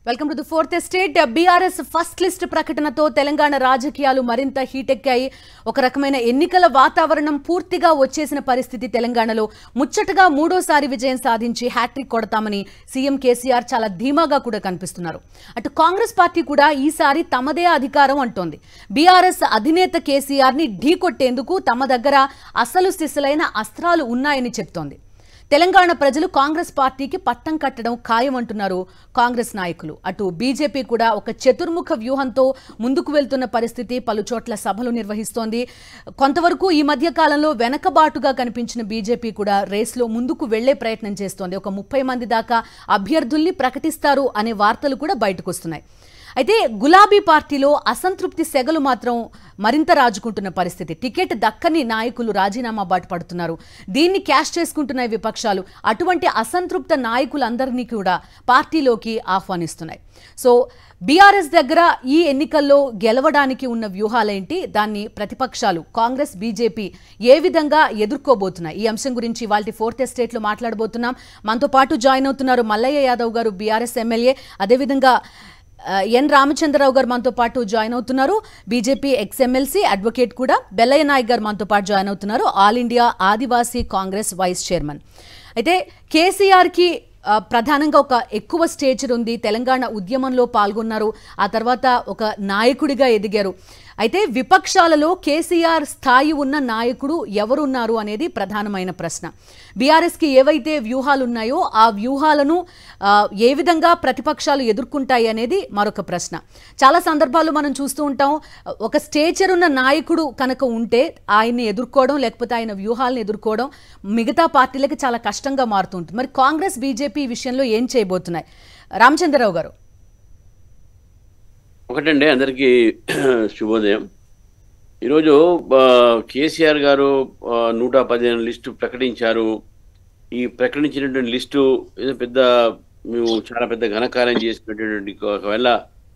Welcome to the fourth estate BRS first list ప్రకటనతో తెలంగాణ రాజకీయాలు మరింత హీటెక్కాయి ఒక రకమైన ఎన్నికల వాతావరణం పూర్తిగా వచ్చేసిన పరిస్థితి తెలంగాణలో ముచ్చటగా మూడోసారి విజయం సాధించి హ్యాట్రిక్ కొడతామని సీఎం కేసీఆర్ చాలా ధీమాగా కూడా కనిపిస్తున్నారు అటు కాంగ్రెస్ పార్టీ కూడా ఈసారి తమదే అధికారం అంటోంది బీఆర్ఎస్ అధినేత కేసీఆర్ ని ఢీకొట్టేందుకు తమ దగ్గర అసలు సిసలైన అస్త్రాలు ఉన్నాయని చెప్తోంది తెలంగాణ ప్రజలు కాంగ్రెస్ పార్టీకి పట్టం కట్టడం ఖాయమంటున్నారు కాంగ్రెస్ నాయకులు అటు బీజేపీ కూడా ఒక చతుర్ముఖ వ్యూహంతో ముందుకు వెళ్తున్న పరిస్థితి పలు చోట్ల సభలు నిర్వహిస్తోంది కొంతవరకు ఈ మధ్య కాలంలో వెనకబాటుగా కనిపించిన బీజేపీ కూడా రేస్లో ముందుకు వెళ్లే ప్రయత్నం చేస్తోంది ఒక ముప్పై మంది దాకా అభ్యర్థుల్ని ప్రకటిస్తారు అనే వార్తలు కూడా బయటకు వస్తున్నాయి అయితే గులాబీ పార్టీలో అసంతృప్తి సెగలు మాత్రం మరింత రాజుకుంటున్న పరిస్థితి టికెట్ దక్కని నాయకులు రాజీనామా బాట పడుతున్నారు దీన్ని క్యాష్ చేసుకుంటున్నాయి విపక్షాలు అటువంటి అసంతృప్త నాయకులందరినీ కూడా పార్టీలోకి ఆహ్వానిస్తున్నాయి సో బీఆర్ఎస్ దగ్గర ఈ ఎన్నికల్లో గెలవడానికి ఉన్న వ్యూహాలేంటి దాన్ని ప్రతిపక్షాలు కాంగ్రెస్ బీజేపీ ఏ విధంగా ఎదుర్కోబోతున్నాయి ఈ అంశం గురించి వాళ్ళ ఫోర్త్ ఎస్టేట్లో మాట్లాడబోతున్నాం మనతో పాటు జాయిన్ అవుతున్నారు మల్లయ్య యాదవ్ గారు బీఆర్ఎస్ ఎమ్మెల్యే అదేవిధంగా ఆ, ఎన్ రామచంద్రరావు గారు మనతో పాటు జాయిన్ అవుతున్నారు బీజేపీ ఎక్స్ ఎమ్మెల్సీ అడ్వకేట్ కూడా బెల్లయ్య నాయక్ గారు మనతో పాటు జాయిన్ అవుతున్నారు all India Adivasi Congress vice chairman అయితే కేసీఆర్కి ఆ, ప్రధానంగా ఒక ఎక్కువ స్టేచర్ ఉంది తెలంగాణ ఉద్యమంలో పాల్గొన్నారు ఆ తర్వాత ఒక నాయకుడిగా ఎదిగారు అయితే విపక్షాలలో కేసీఆర్ స్థాయి ఉన్న నాయకుడు ఎవరున్నారు అనేది ప్రధానమైన ప్రశ్న బీఆర్ఎస్కి ఏవైతే వ్యూహాలు ఉన్నాయో ఆ వ్యూహాలను ఆ, ఏ విధంగా ప్రతిపక్షాలు ఎదుర్కొంటాయి అనేది మరొక ప్రశ్న చాలా సందర్భాల్లో మనం చూస్తూ ఉంటాం ఒక స్టేచర్ ఉన్న నాయకుడు కనుక ఉంటే ఆయన్ని ఎదుర్కోవడం లేకపోతే ఆయన వ్యూహాలను ఎదుర్కోవడం మిగతా పార్టీలకి చాలా కష్టంగా మారుతుంటుంది మరి కాంగ్రెస్ బీజేపీ ఈ విషయంలో ఏం చేయబోతున్నాయి రామచంద్రరావు గారు ఒకటండి అందరికీ శుభోదయం ఈరోజు ఆ, కేసీఆర్ గారు ఆ, నూట పదిహేను లిస్టు ప్రకటించారు ఈ ప్రకటించినటువంటి లిస్టు ఏదో పెద్ద మేము చాలా పెద్ద ఘనకార్యం చేసినటువంటి ఒకవేళ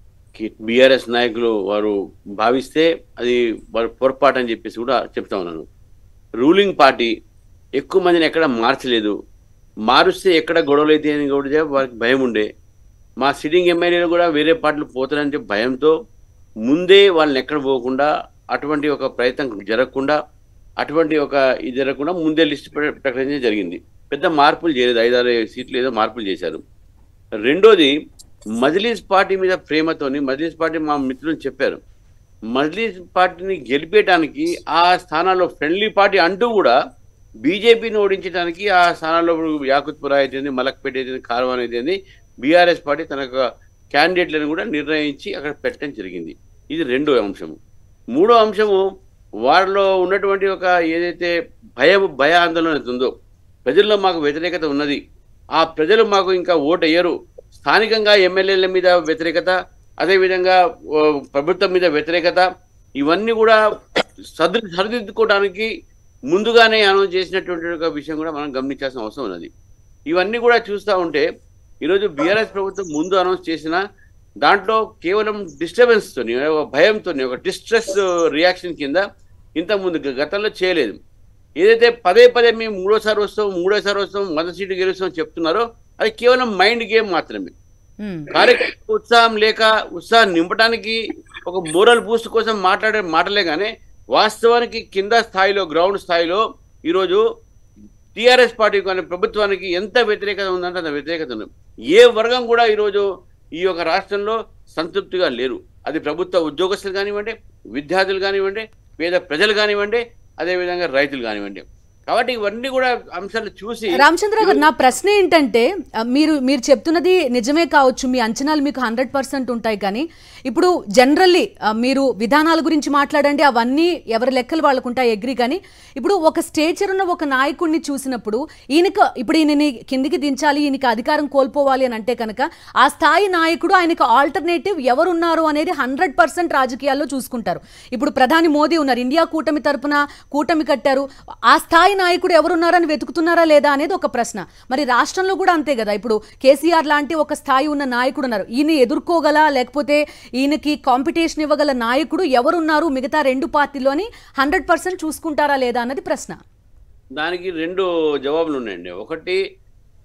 బీఆర్ఎస్ నాయకులు వారు భావిస్తే అది వారు పొరపాటు అని చెప్పేసి కూడా చెప్తా ఉన్నాను రూలింగ్ పార్టీ ఎక్కువ మందిని ఎక్కడ మార్చలేదు మారుస్తే ఎక్కడ గొడవలు అయితే అని కూడా వారికి భయం ఉండే మా సిట్టింగ్ ఎమ్మెల్యేలు కూడా వేరే పార్టీలు పోతారని చెప్పి భయంతో ముందే వాళ్ళని ఎక్కడ పోకుండా అటువంటి ఒక ప్రయత్నం జరగకుండా అటువంటి ఒక ఇది జరగకుండా ముందే లిస్ట్ ప్ర- ప్రకటించడం జరిగింది పెద్ద మార్పులు చేయలేదు ఐదారు సీట్లు ఏదో మార్పులు చేశారు రెండోది మజ్లీస్ పార్టీ మీద ప్రేమతోని మజ్లీస్ పార్టీ మా మిత్రులు చెప్పారు మజ్లీస్ పార్టీని గెలిపేయడానికి ఆ స్థానాల్లో ఫ్రెండ్లీ పార్టీ అంటూ కూడా బీజేపీని ఓడించడానికి ఆ స్థానాల్లో ఇప్పుడు యాకుత్పురా అయితేంది మలక్పేట అయితేంది కార్వాన్ అయితేంది బీఆర్ఎస్ పార్టీ తన యొక్క క్యాండిడేట్లను కూడా నిర్ణయించి అక్కడ పెట్టడం జరిగింది ఇది రెండో అంశము మూడో అంశము వారిలో ఉన్నటువంటి ఒక ఏదైతే భయం భయ ఆందోళన అయితే ఉందో ప్రజల్లో మాకు వ్యతిరేకత ఉన్నది ఆ ప్రజలు మాకు ఇంకా ఓటు వేయరు స్థానికంగా ఎమ్మెల్యేల మీద వ్యతిరేకత అదేవిధంగా ఓ, ప్రభుత్వం మీద వ్యతిరేకత ఇవన్నీ కూడా సర్ది సరిదిద్దుకోవడానికి ముందుగానే అనౌన్స్ చేసినటువంటి ఒక విషయం కూడా మనం గమనించాల్సిన అవసరం ఉన్నది ఇవన్నీ కూడా చూస్తూ ఉంటే ఈరోజు బీఆర్ఎస్ ప్రభుత్వం ముందు అనౌన్స్ చేసిన దాంట్లో కేవలం డిస్టర్బెన్స్తో ఒక భయంతో ఒక డిస్ట్రెస్ రియాక్షన్ కింద ఇంతకుముందు గ- గతంలో చేయలేదు ఏదైతే పదే పదే మేము మూడోసారి వస్తాం మూడోసారి వస్తాం మొదటి సీటు గెలుస్తాం చెప్తున్నారో అది కేవలం మైండ్ గేమ్ మాత్రమే ఉమ్, కార్యకర్త ఉత్సాహం లేక ఉత్సాహం నింపడానికి ఒక మోరల్ బూస్ట్ కోసం మాట్లాడే మాటలే కానీ వాస్తవానికి కింద స్థాయిలో గ్రౌండ్ స్థాయిలో ఈరోజు టీఆర్ఎస్ పార్టీ కానీ ప్రభుత్వానికి ఎంత వ్యతిరేకత ఉందంటే అంత వ్యతిరేకత ఉంది ఏ వర్గం కూడా ఈరోజు ఈ యొక్క రాష్ట్రంలో సంతృప్తిగా లేరు అది ప్రభుత్వ ఉద్యోగస్తులు కానివ్వండి విద్యార్థులు కానివ్వండి పేద ప్రజలు కానివ్వండి అదేవిధంగా రైతులు కానివ్వండి కాబట్టి ఇవన్నీ కూడా అంశాలు చూసి రామచంద్ర గారు నా ప్రశ్న ఏంటంటే ఆ, మీరు మీరు చెప్తున్నది నిజమే కావచ్చు మీ అంచనాలు మీకు హండ్రెడ్ పర్సెంట్ ఉంటాయి కానీ ఇప్పుడు జనరల్లీ మీరు విధానాల గురించి మాట్లాడండి అవన్నీ ఎవరి లెక్కలు వాళ్ళకు ఉంటాయి ఎగ్రి కానీ ఇప్పుడు ఒక స్టేచర్ ఉన్న ఒక నాయకుడిని చూసినప్పుడు ఈయనకు ఇప్పుడు ఈయనని కిందికి దించాలి ఈయనకి అధికారం కోల్పోవాలి అని అంటే కనుక ఆ స్థాయి నాయకుడు ఆయనకు ఆల్టర్నేటివ్ ఎవరున్నారు అనేది హండ్రెడ్ పర్సెంట్ రాజకీయాల్లో చూసుకుంటారు ఇప్పుడు ప్రధాని మోదీ ఉన్నారు ఇండియా కూటమి తరపున కూటమి కట్టారు ఆ స్థాయి నాయకుడు ఎవరున్నారని వెతుకుతున్నారా లేదా అనేది ఒక ప్రశ్న మరి రాష్ట్రంలో కూడా అంతే కదా ఇప్పుడు కేసీఆర్ లాంటి ఒక స్థాయి ఉన్న నాయకుడు ఉన్నారు ఈయన ఎదుర్కోగల లేకపోతే ఈయనకి కాంపిటీషన్ ఇవ్వగల నాయకుడు ఎవరున్నారు మిగతా రెండు పార్టీలోని హండ్రెడ్ పర్సెంట్ చూసుకుంటారా లేదా అన్నది ప్రశ్న దానికి రెండు జవాబులు ఉన్నాయండి ఒకటి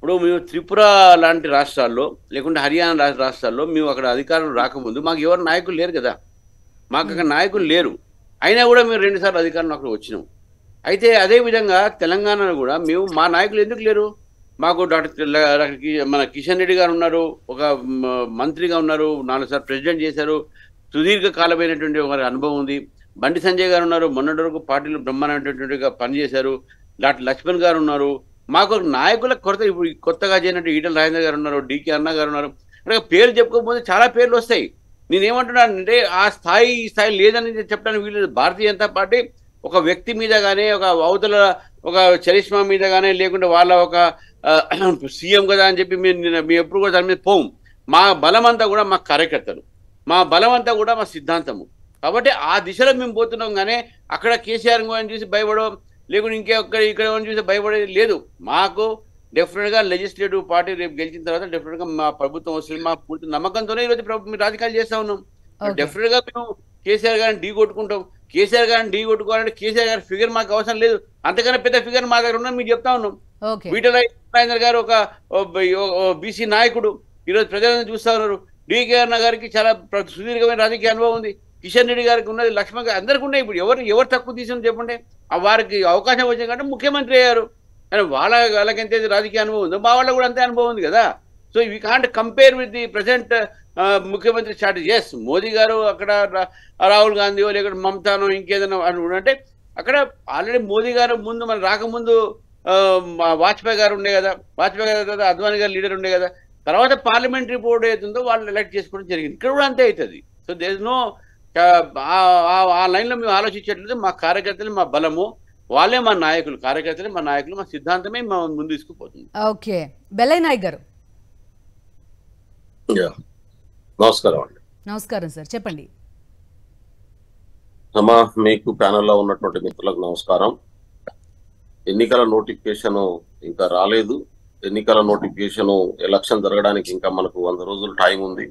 ఇప్పుడు మేము త్రిపుర లాంటి రాష్ట్రాల్లో లేకుంటే హర్యానా రా- రాష్ట్రాల్లో మేము అక్కడ అధికారం రాకముందు మాకు ఎవరు నాయకులు లేరు కదా మాకు అక్కడ నాయకులు లేరు అయినా కూడా మేము రెండుసార్లు అధికారం అక్కడ వచ్చినాం అయితే అదే విధంగా తెలంగాణలో కూడా మేము మా నాయకులు ఎందుకు లేరు మాకు డాక్టర్ ల- డాక్టర్ కి- మన కిషన్ రెడ్డి గారు ఉన్నారు ఒక మ- మంత్రిగా ఉన్నారు నాలుగు సార్లు ప్రెసిడెంట్ చేశారు సుదీర్ఘ కాలమైనటువంటి ఒక అనుభవం ఉంది బండి సంజయ్ గారు ఉన్నారు మొన్నటి వరకు పార్టీలో బ్రహ్మాండమైనటువంటిగా పనిచేశారు డాక్టర్ లక్ష్మణ్ గారు ఉన్నారు మాకు ఒక నాయకుల కొరత ఇప్పుడు కొత్తగా చేరినట్టు ఈటల రాజేంద్ర గారు ఉన్నారు డికే అన్న గారు ఉన్నారు అంటే పేరు చెప్పుకోకపోతే చాలా పేర్లు వస్తాయి నేనేమంటున్నానంటే ఆ స్థాయి ఈ స్థాయి లేదని చెప్పడానికి వీలు భారతీయ జనతా పార్టీ ఒక వ్యక్తి మీద కానీ ఒక అవతల ఒక చరిష్మా మీద కానీ లేకుంటే వాళ్ళ ఒక సీఎం కదా అని చెప్పి మేము నిన్న- మేము ఎప్పుడు కూడా దాని మీద పోం మా బలం అంతా కూడా మా కార్యకర్తలు మా బలం అంతా కూడా మా సిద్ధాంతము కాబట్టి ఆ దిశలో మేము పోతున్నాం కానీ అక్కడ కేసీఆర్ అని చూసి భయపడడం లేకుంటే ఇంకొక ఇక్కడ ఎవరిని చూసి భయపడేది లేదు మాకు డెఫినెట్గా లెజిస్లేటివ్ పార్టీ రేపు గెలిచిన తర్వాత డెఫినెట్గా మా ప్రభుత్వం వస్తుంది మా పూర్తి నమ్మకంతోనే ఈరోజు ప్రభు- మేము రాజకీయాలు చేస్తా ఉన్నాం Okay. డెఫినెట్ గా మేము కేసీఆర్ గారిని ఢీ కొట్టుకుంటాం కేసీఆర్ గారిని ఢీ కొట్టుకోవాలంటే కేసీఆర్ గారి ఫిగర్ మాకు అవసరం లేదు అంతకన్నా పెద్ద ఫిగర్ మా దగ్గర ఉన్నది మీకు చెప్తా ఉన్నాం ఓకే వీటల రాజేందర్ గారు ఒక బీసీ నాయకుడు ఈరోజు ప్రజలను చూస్తా ఉన్నారు డికే అన్న గారికి చాలా ప్ర- సుదీర్ఘమైన రాజకీయ అనుభవం ఉంది కిషన్ రెడ్డి గారికి ఉన్నది లక్ష్మణ్ గారు అందరికీ ఉన్నాయి ఇప్పుడు ఎవరు ఎవరు తక్కువ తీసుకుని చెప్పండి ఆ వారికి అవకాశం వచ్చింది కంటే ముఖ్యమంత్రి అయ్యారు కానీ వాళ్ళ వాళ్ళకి ఎంత రాజకీయ అనుభవం ఉందో మా వాళ్ళకి కూడా అంతే అనుభవం ఉంది కదా so we can't compare with the present ముఖ్యమంత్రి స్ట్రాటజీ ఎస్ మోదీ గారు అక్కడ రా- రాహుల్ గాంధీయో లేకుంటే మమతానో ఇంకేదైనా అని అంటే అక్కడ ఆల్రెడీ మోదీ గారు ముందు మన రాకముందు ఆ, మా వాజ్పేయి గారు ఉండే కదా వాజ్పేయి గారు తర్వాత అద్వానీ గారు లీడర్ ఉండే కదా తర్వాత పార్లమెంటరీ బోర్డు ఏతుందో వాళ్ళు ఎలక్ట్ చేసుకోవడం జరిగింది ఇక్కడ కూడా అంతే అవుతుంది సో దేర్ నో ఆ లైన్లో మేము ఆలోచించేట్లయితే మా కార్యకర్తలు మా బలము వాళ్ళే మా నాయకులు కార్యకర్తలే మా నాయకులు మా సిద్ధాంతమే మా ముందు తీసుకుపోతుంది ఓకే బెల్లయ్య నాయక్ గారు యా. నమస్కారం అండి నమస్కారం సార్ చెప్పండి అమ్మా మీకు ప్యానెల్లో ఉన్నటువంటి మిత్రులకు నమస్కారం ఎన్నికల నోటిఫికేషన్ ఇంకా రాలేదు ఎన్నికల నోటిఫికేషన్ ఎలక్షన్ జరగడానికి ఇంకా మనకు వంద రోజులు టైం ఉంది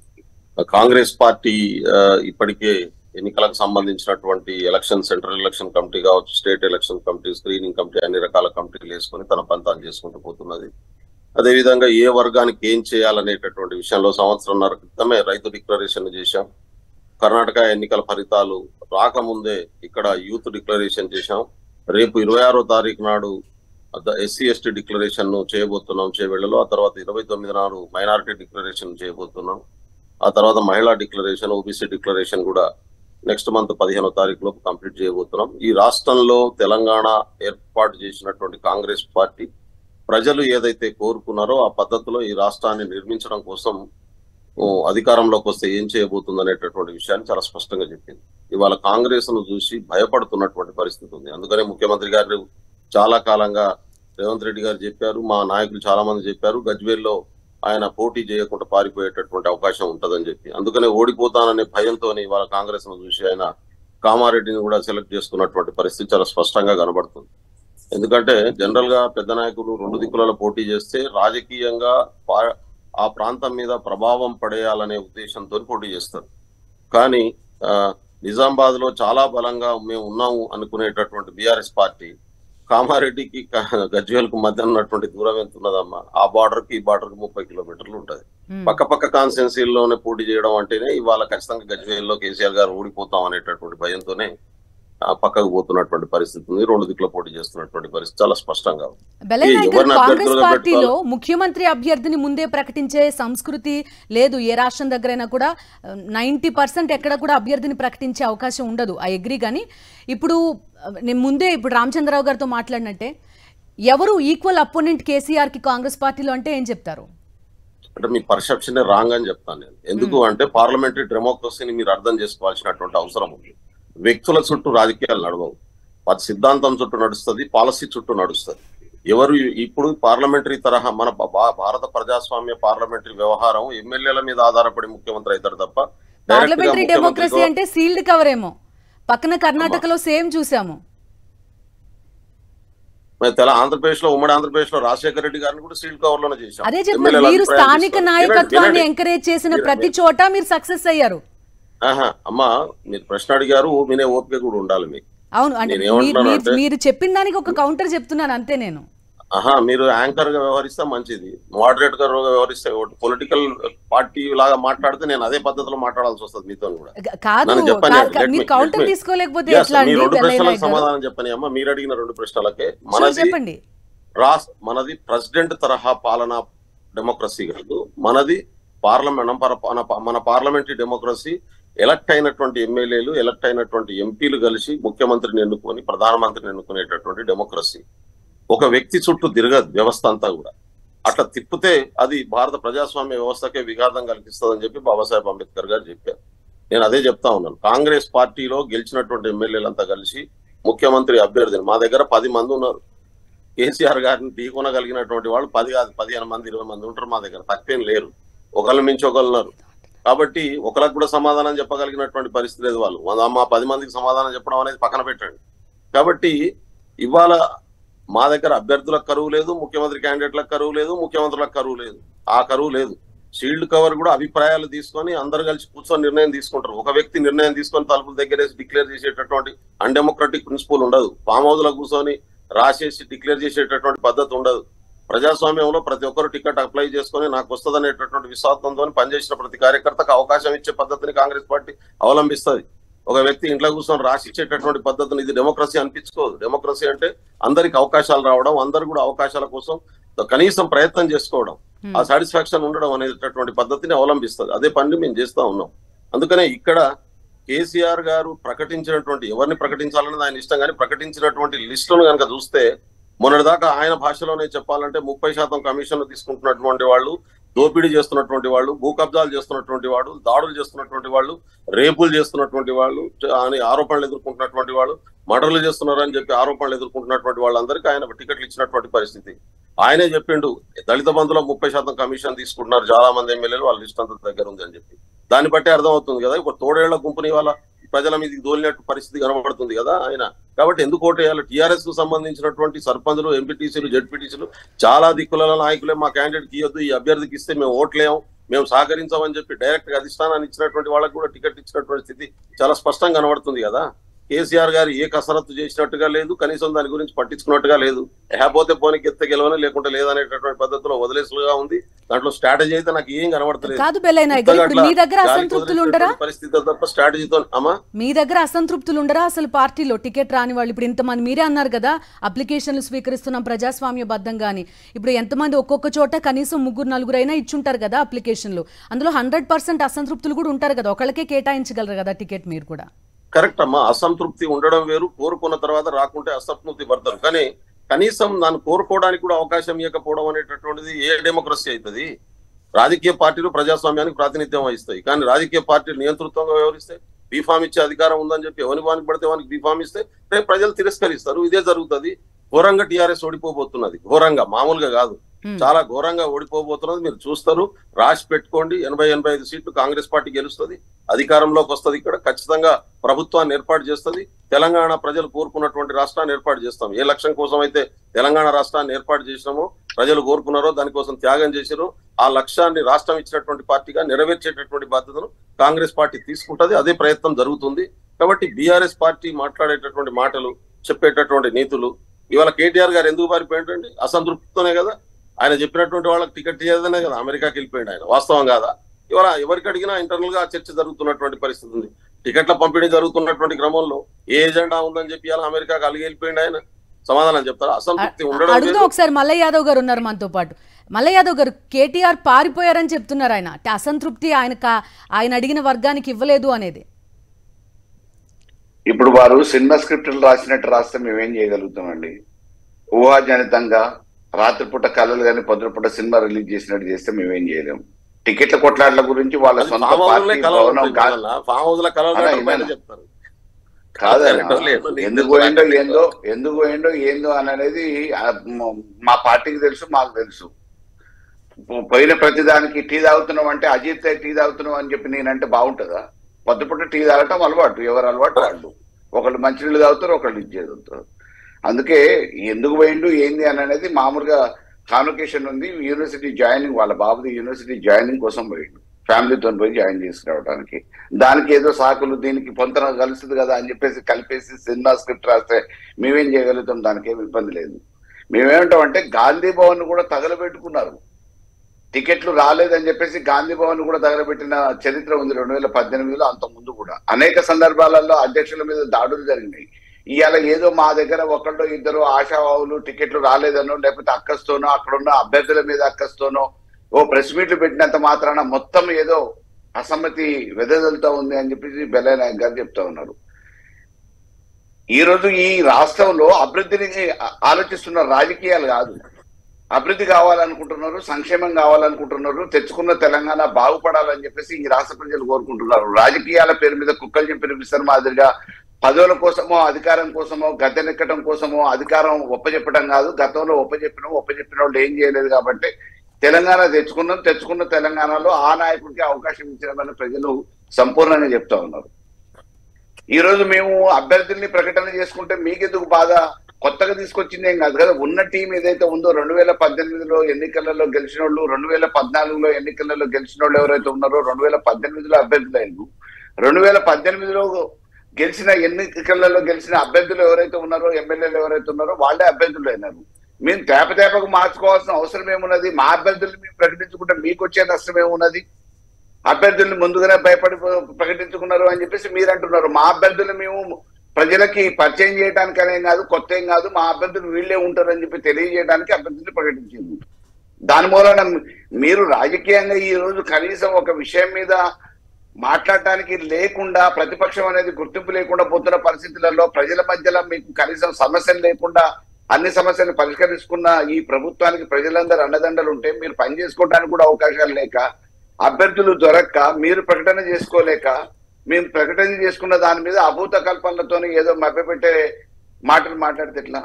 కాంగ్రెస్ పార్టీ ఆ, ఇప్పటికే ఎన్నికలకు సంబంధించినటువంటి ఎలక్షన్ సెంట్రల్ ఎలక్షన్ కమిటీ కావచ్చు state election committee screening committee అన్ని రకాల కమిటీలు వేసుకొని తన పని తాను చేసుకుంటూ పోతున్నది అదేవిధంగా ఏ వర్గానికి ఏం చేయాలనేటటువంటి విషయంలో సంవత్సరంన్నర క్రితమే రైతు డిక్లరేషన్ చేశాం కర్ణాటక ఎన్నికల ఫలితాలు రాకముందే ఇక్కడ యూత్ డిక్లరేషన్ చేశాం రేపు ఇరవై ఆరో తారీఖు నాడు ఎస్సీ ఎస్టీ డిక్లరేషన్ ను చేయబోతున్నాం చేవేళ్లలో ఆ తర్వాత ఇరవై తొమ్మిది నాడు మైనారిటీ డిక్లరేషన్ చేయబోతున్నాం ఆ తర్వాత మహిళా డిక్లరేషన్ ఓబీసీ డిక్లరేషన్ కూడా నెక్స్ట్ మంత్ పదిహేనో తారీఖు లోపు కంప్లీట్ చేయబోతున్నాం ఈ రాష్ట్రంలో తెలంగాణ ఏర్పాటు చేసినటువంటి కాంగ్రెస్ పార్టీ ప్రజలు ఏదైతే కోరుకున్నారో ఆ పద్ధతిలో ఈ రాష్ట్రాన్ని నిర్మించడం కోసం ఓ, అధికారంలోకి వస్తే ఏం చేయబోతుంది అనేటటువంటి విషయాన్ని చాలా స్పష్టంగా చెప్పింది ఇవాళ కాంగ్రెస్ ను చూసి భయపడుతున్నటువంటి పరిస్థితి ఉంది అందుకనే ముఖ్యమంత్రి గారు చాలా కాలంగా రేవంత్ రెడ్డి గారు చెప్పారు మా నాయకులు చాలా మంది చెప్పారు గజ్వేల్లో ఆయన పోటీ చేయకుండా పారిపోయేటటువంటి అవకాశం ఉంటదని చెప్పి అందుకనే ఓడిపోతాననే భయంతో ఇవాళ కాంగ్రెస్ ను చూసి ఆయన కామారెడ్డిని కూడా సెలెక్ట్ చేసుకున్నటువంటి పరిస్థితి చాలా స్పష్టంగా కనబడుతుంది ఎందుకంటే జనరల్ గా పెద్ద నాయకులు రెండు దిక్కులలో పోటీ చేస్తే రాజకీయంగా పా- ఆ ప్రాంతం మీద ప్రభావం పడేయాలనే ఉద్దేశంతో పోటీ చేస్తారు కానీ ఆ, నిజామాబాద్ లో చాలా బలంగా మేము ఉన్నాము అనుకునేటటువంటి బీఆర్ఎస్ పార్టీ కామారెడ్డికి క- గజ్వేల్కు మధ్య ఉన్నటువంటి దూరం ఎంత ఉన్నదమ్మా ఆ బార్డర్ కి ఈ బార్డర్ కి ముప్పై కిలోమీటర్లు ఉంటది మ్మ్. పక్క పక్క కాన్స్టిట్యున్సీల్లోనే పోటీ చేయడం అంటేనే ఇవాళ ఖచ్చితంగా గజ్వేల్లో కేసీఆర్ గారు ఓడిపోతాం అనేటటువంటి భయంతోనే ఆ, పక్కకు పోతున్నటువంటి పరిస్థితి ఉంది రెండు దిక్కుల పోటీ చేస్తున్నటువంటి పరిస్థితి చాలా స్పష్టంగా ఉంది బెల్లయ్య ఏ, నాయక్ గారు ఎవరిని కాంగ్రెస్ అభ్యర్థులుగా పార్టీలో ముఖ్యమంత్రి అభ్యర్థిని ముందే ప్రకటించే సంస్కృతి లేదు ఏ రాష్ట్రం దగ్గరైనా కూడా నైంటీ పర్సెంట్ ఎక్కడ కూడా అభ్యర్థిని ప్రకటించే అవకాశం ఉండదు ఐ అగ్రి కానీ ఇప్పుడు ఆ, నేను ముందే ఇప్పుడు రామచంద్రరావు గారితో మాట్లాడినట్టే ఎవరు ఈక్వల్ అపోనెంట్ కేసీఆర్ కి కాంగ్రెస్ పార్టీలో అంటే ఏం చెప్తారు అంటే మీ పర్సెప్షన్ రాంగ్ అని చెప్తాను నేను ఎందుకు అంటే పార్లమెంటరీ డెమోక్రసీని మీరు అర్థం చేసుకోవాల్సినటువంటి అవసరం ఉంది వ్యక్తుల చుట్టూ రాజకీయాలు నడవవు అది సిద్ధాంతం చుట్టూ నడుస్తుంది పాలసీ చుట్టూ నడుస్తుంది ఎవరు ఇప్పుడు పార్లమెంటరీ తరహా మన భా- భా- భారత ప్రజాస్వామ్య పార్లమెంటరీ వ్యవహారం ఎమ్మెల్యేల మీద ఆధారపడి ముఖ్యమంత్రి అవుతారు తప్ప direct గా పార్లమెంటరీ డెమోక్రసీ ముఖ్యమంత్రిగా- అంటే సీల్డ్ కవర్ ఏమో పక్కన కర్ణాటకలో సేమ్ చూసాము మరి తెల ఆంధ్రప్రదేశ్ లో ఉమ్మడి ఆంధ్రప్రదేశ్ లో రాజశేఖర రెడ్డి గారిని కూడా సీల్ కవర్ లోనే చేశాం అదే చెప్తున్నారు ఎమ్మెల్యేల మీరు అభిప్రాయం స్థానిక తీసుకోవాలి. నాయకత్వాన్ని వినండి, ఎంకరేజ్ చేసిన వినండి. ప్రతి చోట మీరు సక్సెస్ అయ్యారు ఆహా అమ్మా మీరు ప్రశ్న అడిగారు వినే ఓపిక కూడా ఉండాలి మీకు అవును అంటే నేను మీరు- ఏమంటున్నాను మీరు- అంటే- మీరు చెప్పిన దానికి ఒక కౌంటర్ చెప్తున్నాను అంతే నేను ఆహా మీరు యాంకర్ గా వ్యవహరిస్తే మంచిది మోడరేట్ గా వ్యవహరిస్తే పొలిటికల్ పార్టీ లాగా మాట్లాడితే నేను అదే పద్ధతిలో మాట్లాడాల్సి వస్తుంది మీతో కూడా గ- కాదు నన్ను చెప్పండి, కాదు, కాదు, let మీరు me- కౌంటర్ let me- తీసుకోలేకపోతే Yes, ఎట్లా మీ అండి రెండు వెల్లయ్య ప్రశ్నలకు నాయక్ గారు? సమాధానం చెప్పని అమ్మా మీరు అడిగిన రెండు ప్రశ్నలకే Sure, మనది చెప్పండి రాష్ట్ర మనది ప్రెసిడెంట్ తరహా పాలన డెమోక్రసీ కాదు మనది పార్లమెంట్ మన మన పార్లమెంటరీ డెమోక్రసీ ఎలక్ట్ అయినటువంటి ఎమ్మెల్యేలు ఎలక్ట్ అయినటువంటి ఎంపీలు కలిసి ముఖ్యమంత్రిని ఎన్నుకొని ప్రధానమంత్రిని ఎన్నుకునేటటువంటి డెమోక్రసీ ఒక వ్యక్తి చుట్టూ తిరగదు వ్యవస్థ అంతా కూడా అట్లా తిప్పితే అది భారత ప్రజాస్వామ్య వ్యవస్థకే విఘాతం కలిగిస్తుందని చెప్పి బాబాసాహెబ్ అంబేద్కర్ గారు చెప్పారు నేను అదే చెప్తా ఉన్నాను కాంగ్రెస్ పార్టీలో గెలిచినటువంటి ఎమ్మెల్యేలంతా కలిసి ముఖ్యమంత్రి అభ్యర్థిని మా దగ్గర పది మంది ఉన్నారు కేసీఆర్ గారిని ఢీకొనగలిగినటువంటి వాళ్ళు పది కాదు పదిహేను మంది ఇరవై మంది ఉంటారు మా దగ్గర తక్కువేం లేరు ఒకళ్ళ మించి ఒకళ్ళు ఉన్నారు కాబట్టి ఒకరికి కూడా సమాధానం చెప్పగలిగినటువంటి పరిస్థితి లేదు వాళ్ళు మన- మా పది మందికి సమాధానం చెప్పడం అనేది పక్కన పెట్టండి కాబట్టి ఇవాళ మా దగ్గర అభ్యర్థులకు కరువు లేదు ముఖ్యమంత్రి క్యాండిడేట్లకు కరువు లేదు ముఖ్యమంత్రులకు కరువు లేదు ఆ కరువు లేదు షీల్డ్ కవర్ కూడా అభిప్రాయాలు తీసుకొని అందరు కలిసి కూర్చొని నిర్ణయం తీసుకుంటారు ఒక వ్యక్తి నిర్ణయం తీసుకొని తలుపుల దగ్గరేసి డిక్లేర్ చేసేటటువంటి అన్డెమోక్రటిక్ ప్రిన్సిపల్ ఉండదు ఫామ్ హౌస్ లో కూర్చొని రాసేసి డిక్లేర్ చేసేటటువంటి పద్ధతి ఉండదు ప్రజాస్వామ్యంలో ప్రతి ఒక్కరు టికెట్ అప్లై చేసుకొని నాకు వస్తుందనేటటువంటి విశ్వాసంతో పనిచేసిన ప్రతి కార్యకర్తకు అవకాశం ఇచ్చే పద్ధతిని కాంగ్రెస్ పార్టీ అవలంబిస్తుంది ఒక వ్యక్తి ఇంట్లో కూర్చొని రాసి ఇచ్చేటటువంటి పద్ధతిని ఇది డెమోక్రసీ అనిపించుకోదు డెమోక్రసీ అంటే అందరికి అవకాశాలు రావడం అందరు కూడా అవకాశాల కోసం కనీసం ప్రయత్నం చేసుకోవడం Hmm. ఆ సాటిస్ఫాక్షన్ ఉండడం అనేటటువంటి పద్ధతిని అవలంబిస్తుంది అదే పని మేము చేస్తా ఉన్నాం అందుకనే ఇక్కడ కేసీఆర్ గారు ప్రకటించినటువంటి ఎవరిని ప్రకటించాలన్నది ఆయన ఇష్టం కానీ ప్రకటించినటువంటి లిస్టును కనుక చూస్తే మొన్నటిదాకా ఆయన భాషలోనే చెప్పాలంటే ముప్పై శాతం కమిషన్లు తీసుకుంటున్నటువంటి వాళ్ళు దోపిడీ చేస్తున్నటువంటి వాళ్ళు భూ కబ్జాలు చేస్తున్నటువంటి వాళ్ళు దాడులు చేస్తున్నటువంటి వాళ్ళు రేపులు చేస్తున్నటువంటి వాళ్ళు అని ఆరోపణలు ఎదుర్కొంటున్నటువంటి వాళ్ళు మర్డర్లు చేస్తున్నారని చెప్పి ఆరోపణలు ఎదుర్కొంటున్నటువంటి వాళ్ళందరికీ ఆయన టికెట్లు ఇచ్చినటువంటి పరిస్థితి ఆయనే చెప్పిండు దళిత బంధులో ముప్పై శాతం కమిషన్ తీసుకుంటున్నారు చాలా మంది ఎమ్మెల్యేలు వాళ్ళ లిస్ట్ అంతా దగ్గర ఉంది అని చెప్పి దాన్ని బట్టి అర్థం అవుతుంది కదా ఒక తోడేళ్ల గుంపుని వాళ్ళ ప్రజల మీదకి దోలినట్టు పరిస్థితి కనబడుతుంది కదా ఆయన కాబట్టి ఎందుకు ఓటేయాలి టీఆర్ఎస్ కు సంబంధించినటువంటి సర్పంచులు ఎంపీటీసీలు జడ్పీటీసీలు చాలా దిక్కుల నాయకులే మా క్యాండిడేట్ ఇవ్వద్దు ఈ అభ్యర్థికి ఇస్తే మేము ఓట్లేము మేము సహకరించామని చెప్పి డైరెక్ట్ గా అధిష్టానాన్ని ఇచ్చినటువంటి వాళ్ళకి కూడా టికెట్ ఇచ్చినటువంటి స్థితి చాలా స్పష్టంగా కనబడుతుంది కదా కేసీఆర్ గారు ఏ కసరత్తు చేసినట్టుగా లేదు కనీసం దాని గురించి పట్టించుకున్నట్టుగా లేదు లేకపోతే పోనీ ఎత్త గెలవని లేకుంటే లేదనేటటువంటి పద్ధతిలో వదిలేసులుగా ఉంది దాంట్లో స్ట్రాటజీ అయితే నాకు ఏం కనబడతలేదు కాదు బెల్లయ్య నాయక్ గారు ఇప్పుడు మీ దగ్గర గాలికి అసంతృప్తులు ఉండరా వదిలేసినటువంటి పరిస్థితి తప్ప స్ట్రాటజీతో అమ్మా మీ దగ్గర అసంతృప్తులు ఉండరా అసలు పార్టీలో టికెట్ రాని వాళ్ళు ఇప్పుడు ఇంతమంది మీరే అన్నారు కదా అప్లికేషన్లు స్వీకరిస్తున్నాం ప్రజాస్వామ్య బద్దంగా అని ఇప్పుడు ఎంతమంది ఒక్కొక్క చోట కనీసం ముగ్గురు నలుగురు అయినా ఇచ్చుంటారు కదా అప్లికేషన్లు అందులో హండ్రెడ్ పర్సెంట్ అసంతృప్తులు కూడా ఉంటారు కదా ఒకళ్ళకే కేటాయించగలరు కదా టికెట్ మీరు కూడా కరెక్ట్ అమ్మా అసంతృప్తి ఉండడం వేరు కోరుకున్న తర్వాత రాకుంటే అసంతృప్తి పడతారు కానీ కనీసం దాన్ని కోరుకోవడానికి కూడా అవకాశం ఇవ్వకపోవడం అనేటటువంటిది ఏ డెమోక్రసీ అవుతుంది రాజకీయ పార్టీలు ప్రజాస్వామ్యానికి ప్రాతినిధ్యం వహిస్తాయి కానీ రాజకీయ పార్టీలు నియంతృత్వంగా వ్యవహరిస్తే బీఫామ్ ఇచ్చే అధికారం ఉందని చెప్పి ఎవరి వానికి పడితే వానికి బీఫామ్ ఇస్తే రేపు ప్రజలు తిరస్కరిస్తారు ఇదే జరుగుతుంది ఘోరంగా టీఆర్ఎస్ ఓడిపోబోతున్నది ఘోరంగా మామూలుగా కాదు Hmm. చాలా ఘోరంగా ఓడిపోబోతున్నది మీరు చూస్తారు రాసి పెట్టుకోండి ఎనభై ఎనభై ఐదు సీట్లు కాంగ్రెస్ పార్టీ గెలుస్తుంది అధికారంలోకి వస్తుంది ఇక్కడ ఖచ్చితంగా ప్రభుత్వాన్ని ఏర్పాటు చేస్తుంది తెలంగాణ ప్రజలు కోరుకున్నటువంటి రాష్ట్రాన్ని ఏర్పాటు చేస్తాం ఏ లక్ష్యం కోసం అయితే తెలంగాణ రాష్ట్రాన్ని ఏర్పాటు చేసినామో ప్రజలు కోరుకున్నారో దానికోసం త్యాగం చేశారో ఆ లక్ష్యాన్ని రాష్ట్రం ఇచ్చినటువంటి పార్టీగా నెరవేర్చేటటువంటి బాధ్యతను కాంగ్రెస్ పార్టీ తీసుకుంటది అదే ప్రయత్నం జరుగుతుంది కాబట్టి బీఆర్ఎస్ పార్టీ మాట్లాడేటటువంటి మాటలు చెప్పేటటువంటి నీతులు ఇవాళ కేటీఆర్ గారు ఎందుకు పారిపోయింటండి అసంతృప్తితోనే కదా ఆయన చెప్పినటువంటి వాళ్ళకి టికెట్ చేయదనే కదా అమెరికాకి వెళ్ళిపోయింది ఆయన వాస్తవం కాదా ఇవాళ ఎవరికి అడిగినా ఇంటర్నల్ గా చర్చ జరుగుతున్నటువంటి పరిస్థితి ఉంది టికెట్ల పంపిణీ జరుగుతున్నటువంటి క్రమంలో ఏ ఎజెండా ఉందని చెప్పి ఇలా అమెరికాకి అలిగి వెళ్ళిపోయింది ఆయన సమాధానం చెప్తారా అసంతృప్తి ఉండడం అడుగుదాం లేదు. ఒకసారి మల్ల యాదవ్ గారు ఉన్నారు మనతో పాటు మల్ల యాదవ్ గారు కేటీఆర్ పారిపోయారని చెప్తున్నారు ఆయన అంటే అసంతృప్తి ఆయన కా- ఆయన అడిగిన వర్గానికి ఇవ్వలేదు అనేది ఇప్పుడు వారు సినిమా స్క్రిప్టులు రాసినట్టు రాస్తే మేమేం చేయగలుగుతామండి ఊహాజనితంగా రాత్రిపూట కళలు కానీ పొద్దుపూట సినిమా రిలీజ్ చేసినట్టు చేస్తే మేమేం చేయలేం టికెట్ల కొట్లాట్ల గురించి వాళ్ళ అది సొంత ఫామ్ హౌస్ లో పార్టీ కలవరు భవనం కాదు పిల్లల. ఫామ్ హౌస్ లో కలవరు అలా అంటే బయట ఏమైనా? చెప్తారు కాదన్నా లేదు, నీకు ఎందుకు తెలుసు, పోయిండో నాకు ఏందో ఎందుకు పోయిండో ఏందో అని అనేది ఆ, మ- మా పార్టీకి తెలుసు మాకు తెలుసు పో- పోయిన ప్రతిదానికి టీ తాగుతున్నాం అంటే అజిత్ టీ తాగుతున్నాం అని చెప్పి నేనంటే బాగుంటుందా పొద్దుపూట టీ తాగటం అలవాటు ఎవరు అలవాటు వాళ్ళు ఒకళ్ళు మంచినీళ్ళు తాగుతారు ఒకళ్ళు ఇది చదువుతారు అందుకే ఎందుకు పోయిండు ఏంది అని అనేది మామూలుగా కాన్వకేషన్ ఉంది యూనివర్సిటీ జాయినింగ్ వాళ్ళ బాబుది యూనివర్సిటీ జాయినింగ్ కోసం పోయిండు ఫ్యామిలీతో పోయి జాయిన్ చేసుకురావడానికి దానికి ఏదో సాకులు దీనికి పొంతన కలుస్తుంది కదా అని చెప్పేసి కలిపేసి సినిమా స్క్రిప్ట్ రాస్తే మేమేం చేయగలుగుతాం దానికి ఏమి ఇబ్బంది లేదు మేమేమంటామంటే గాంధీ భవన్ కూడా తగలబెట్టుకున్నారు టికెట్లు రాలేదని చెప్పేసి గాంధీ భవన్ కూడా తగలబెట్టిన చరిత్ర ఉంది రెండు వేల పద్దెనిమిదిలో అంత ముందు కూడా అనేక సందర్భాలలో అధ్యక్షుల మీద దాడులు జరిగినాయి ఇవాళ ఏదో మా దగ్గర ఒకళ్ళు ఇద్దరు ఆశావాహులు టికెట్లు రాలేదనో లేకపోతే అక్కస్తోనో అక్కడున్న అభ్యర్థుల మీద అక్కస్తోనో ఓ ప్రెస్ మీట్లు పెట్టినంత మాత్రాన మొత్తం ఏదో అసమ్మతి వెదజల్లుతా ఉంది అని చెప్పేసి బెల్లయ్య నాయక్ గారు చెప్తా ఉన్నారు ఈ రోజు ఈ రాష్ట్రంలో అభివృద్ధిని ఆ- ఆలోచిస్తున్న రాజకీయాలు కాదు అభివృద్ధి కావాలనుకుంటున్నారు సంక్షేమం కావాలనుకుంటున్నారు తెచ్చుకున్న తెలంగాణ బాగుపడాలని చెప్పేసి ఈ రాష్ట్ర ప్రజలు కోరుకుంటున్నారు రాజకీయాల పేరు మీద కుక్కలు చెప్పిన విస్తరణ మాదిరిగా పదవుల కోసమో అధికారం కోసమో గద్దెనెక్కడం కోసమో అధికారం ఒప్పజెప్పడం కాదు గతంలో ఒప్పజెప్పినాం ఒప్పజెప్పిన వాళ్ళు ఏం చేయలేదు కాబట్టి తెలంగాణ తెచ్చుకున్నాం తెచ్చుకున్న తెలంగాణలో ఆ నాయకుడికి అవకాశం ఇచ్చామని ప్రజలు సంపూర్ణంగా చెప్తా ఉన్నారు ఈ రోజు మేము అభ్యర్థుల్ని ప్రకటన చేసుకుంటే మీకెందుకు బాధ కొత్తగా తీసుకొచ్చింది ఏం కాదు కదా ఉన్న టీం ఏదైతే ఉందో రెండు వేల పద్దెనిమిదిలో ఎన్నికలలో గెలిచిన వాళ్ళు రెండు వేల పద్నాలుగులో ఎన్నికలలో గెలిచిన వాళ్ళు ఎవరైతే ఉన్నారో రెండు వేల పద్దెనిమిదిలో అభ్యర్థులు అయ్యారు రెండు వేల పద్దెనిమిదిలో గెలిచిన ఎన్నికలలో గెలిచిన అభ్యర్థులు ఎవరైతే ఉన్నారో ఎమ్మెల్యేలు ఎవరైతే ఉన్నారో వాళ్ళే అభ్యర్థులు అయినారు మేము తేప తేపకు మార్చుకోవాల్సిన అవసరం ఏమున్నది మా అభ్యర్థుల్ని మేము ప్రకటించుకుంటే మీకు వచ్చే నష్టం ఏమున్నది అభ్యర్థుల్ని ముందుగానే భయపడి ప్రకటించుకున్నారు అని చెప్పేసి మీరు అంటున్నారు మా అభ్యర్థులు మేము ప్రజలకి పరిచయం చేయడానికి అనేం కాదు కొత్త ఏం కాదు మా అభ్యర్థులు వీళ్ళే ఉంటారని చెప్పి తెలియజేయడానికి అభ్యర్థులు ప్రకటించింది దాని మూలన మీరు రాజకీయంగా ఈ రోజు కనీసం ఒక విషయం మీద మాట్లాడటానికి లేకుండా ప్రతిపక్షం అనేది గుర్తింపు లేకుండా పోతున్న పరిస్థితులలో ప్రజల మధ్యలో మీకు కనీసం సమస్యలు లేకుండా అన్ని సమస్యలు పరిష్కరించుకున్న ఈ ప్రభుత్వానికి ప్రజలందరూ అండదండలు ఉంటే మీరు పని చేసుకోవడానికి కూడా అవకాశాలు లేక అభ్యర్థులు దొరక్క మీరు ప్రకటన చేసుకోలేక మేము ప్రకటన చేసుకున్న దాని మీద అభూత కల్పనలతో ఏదో మభ్యపెట్టే మాటలు మాట్లాడితే ఎట్లా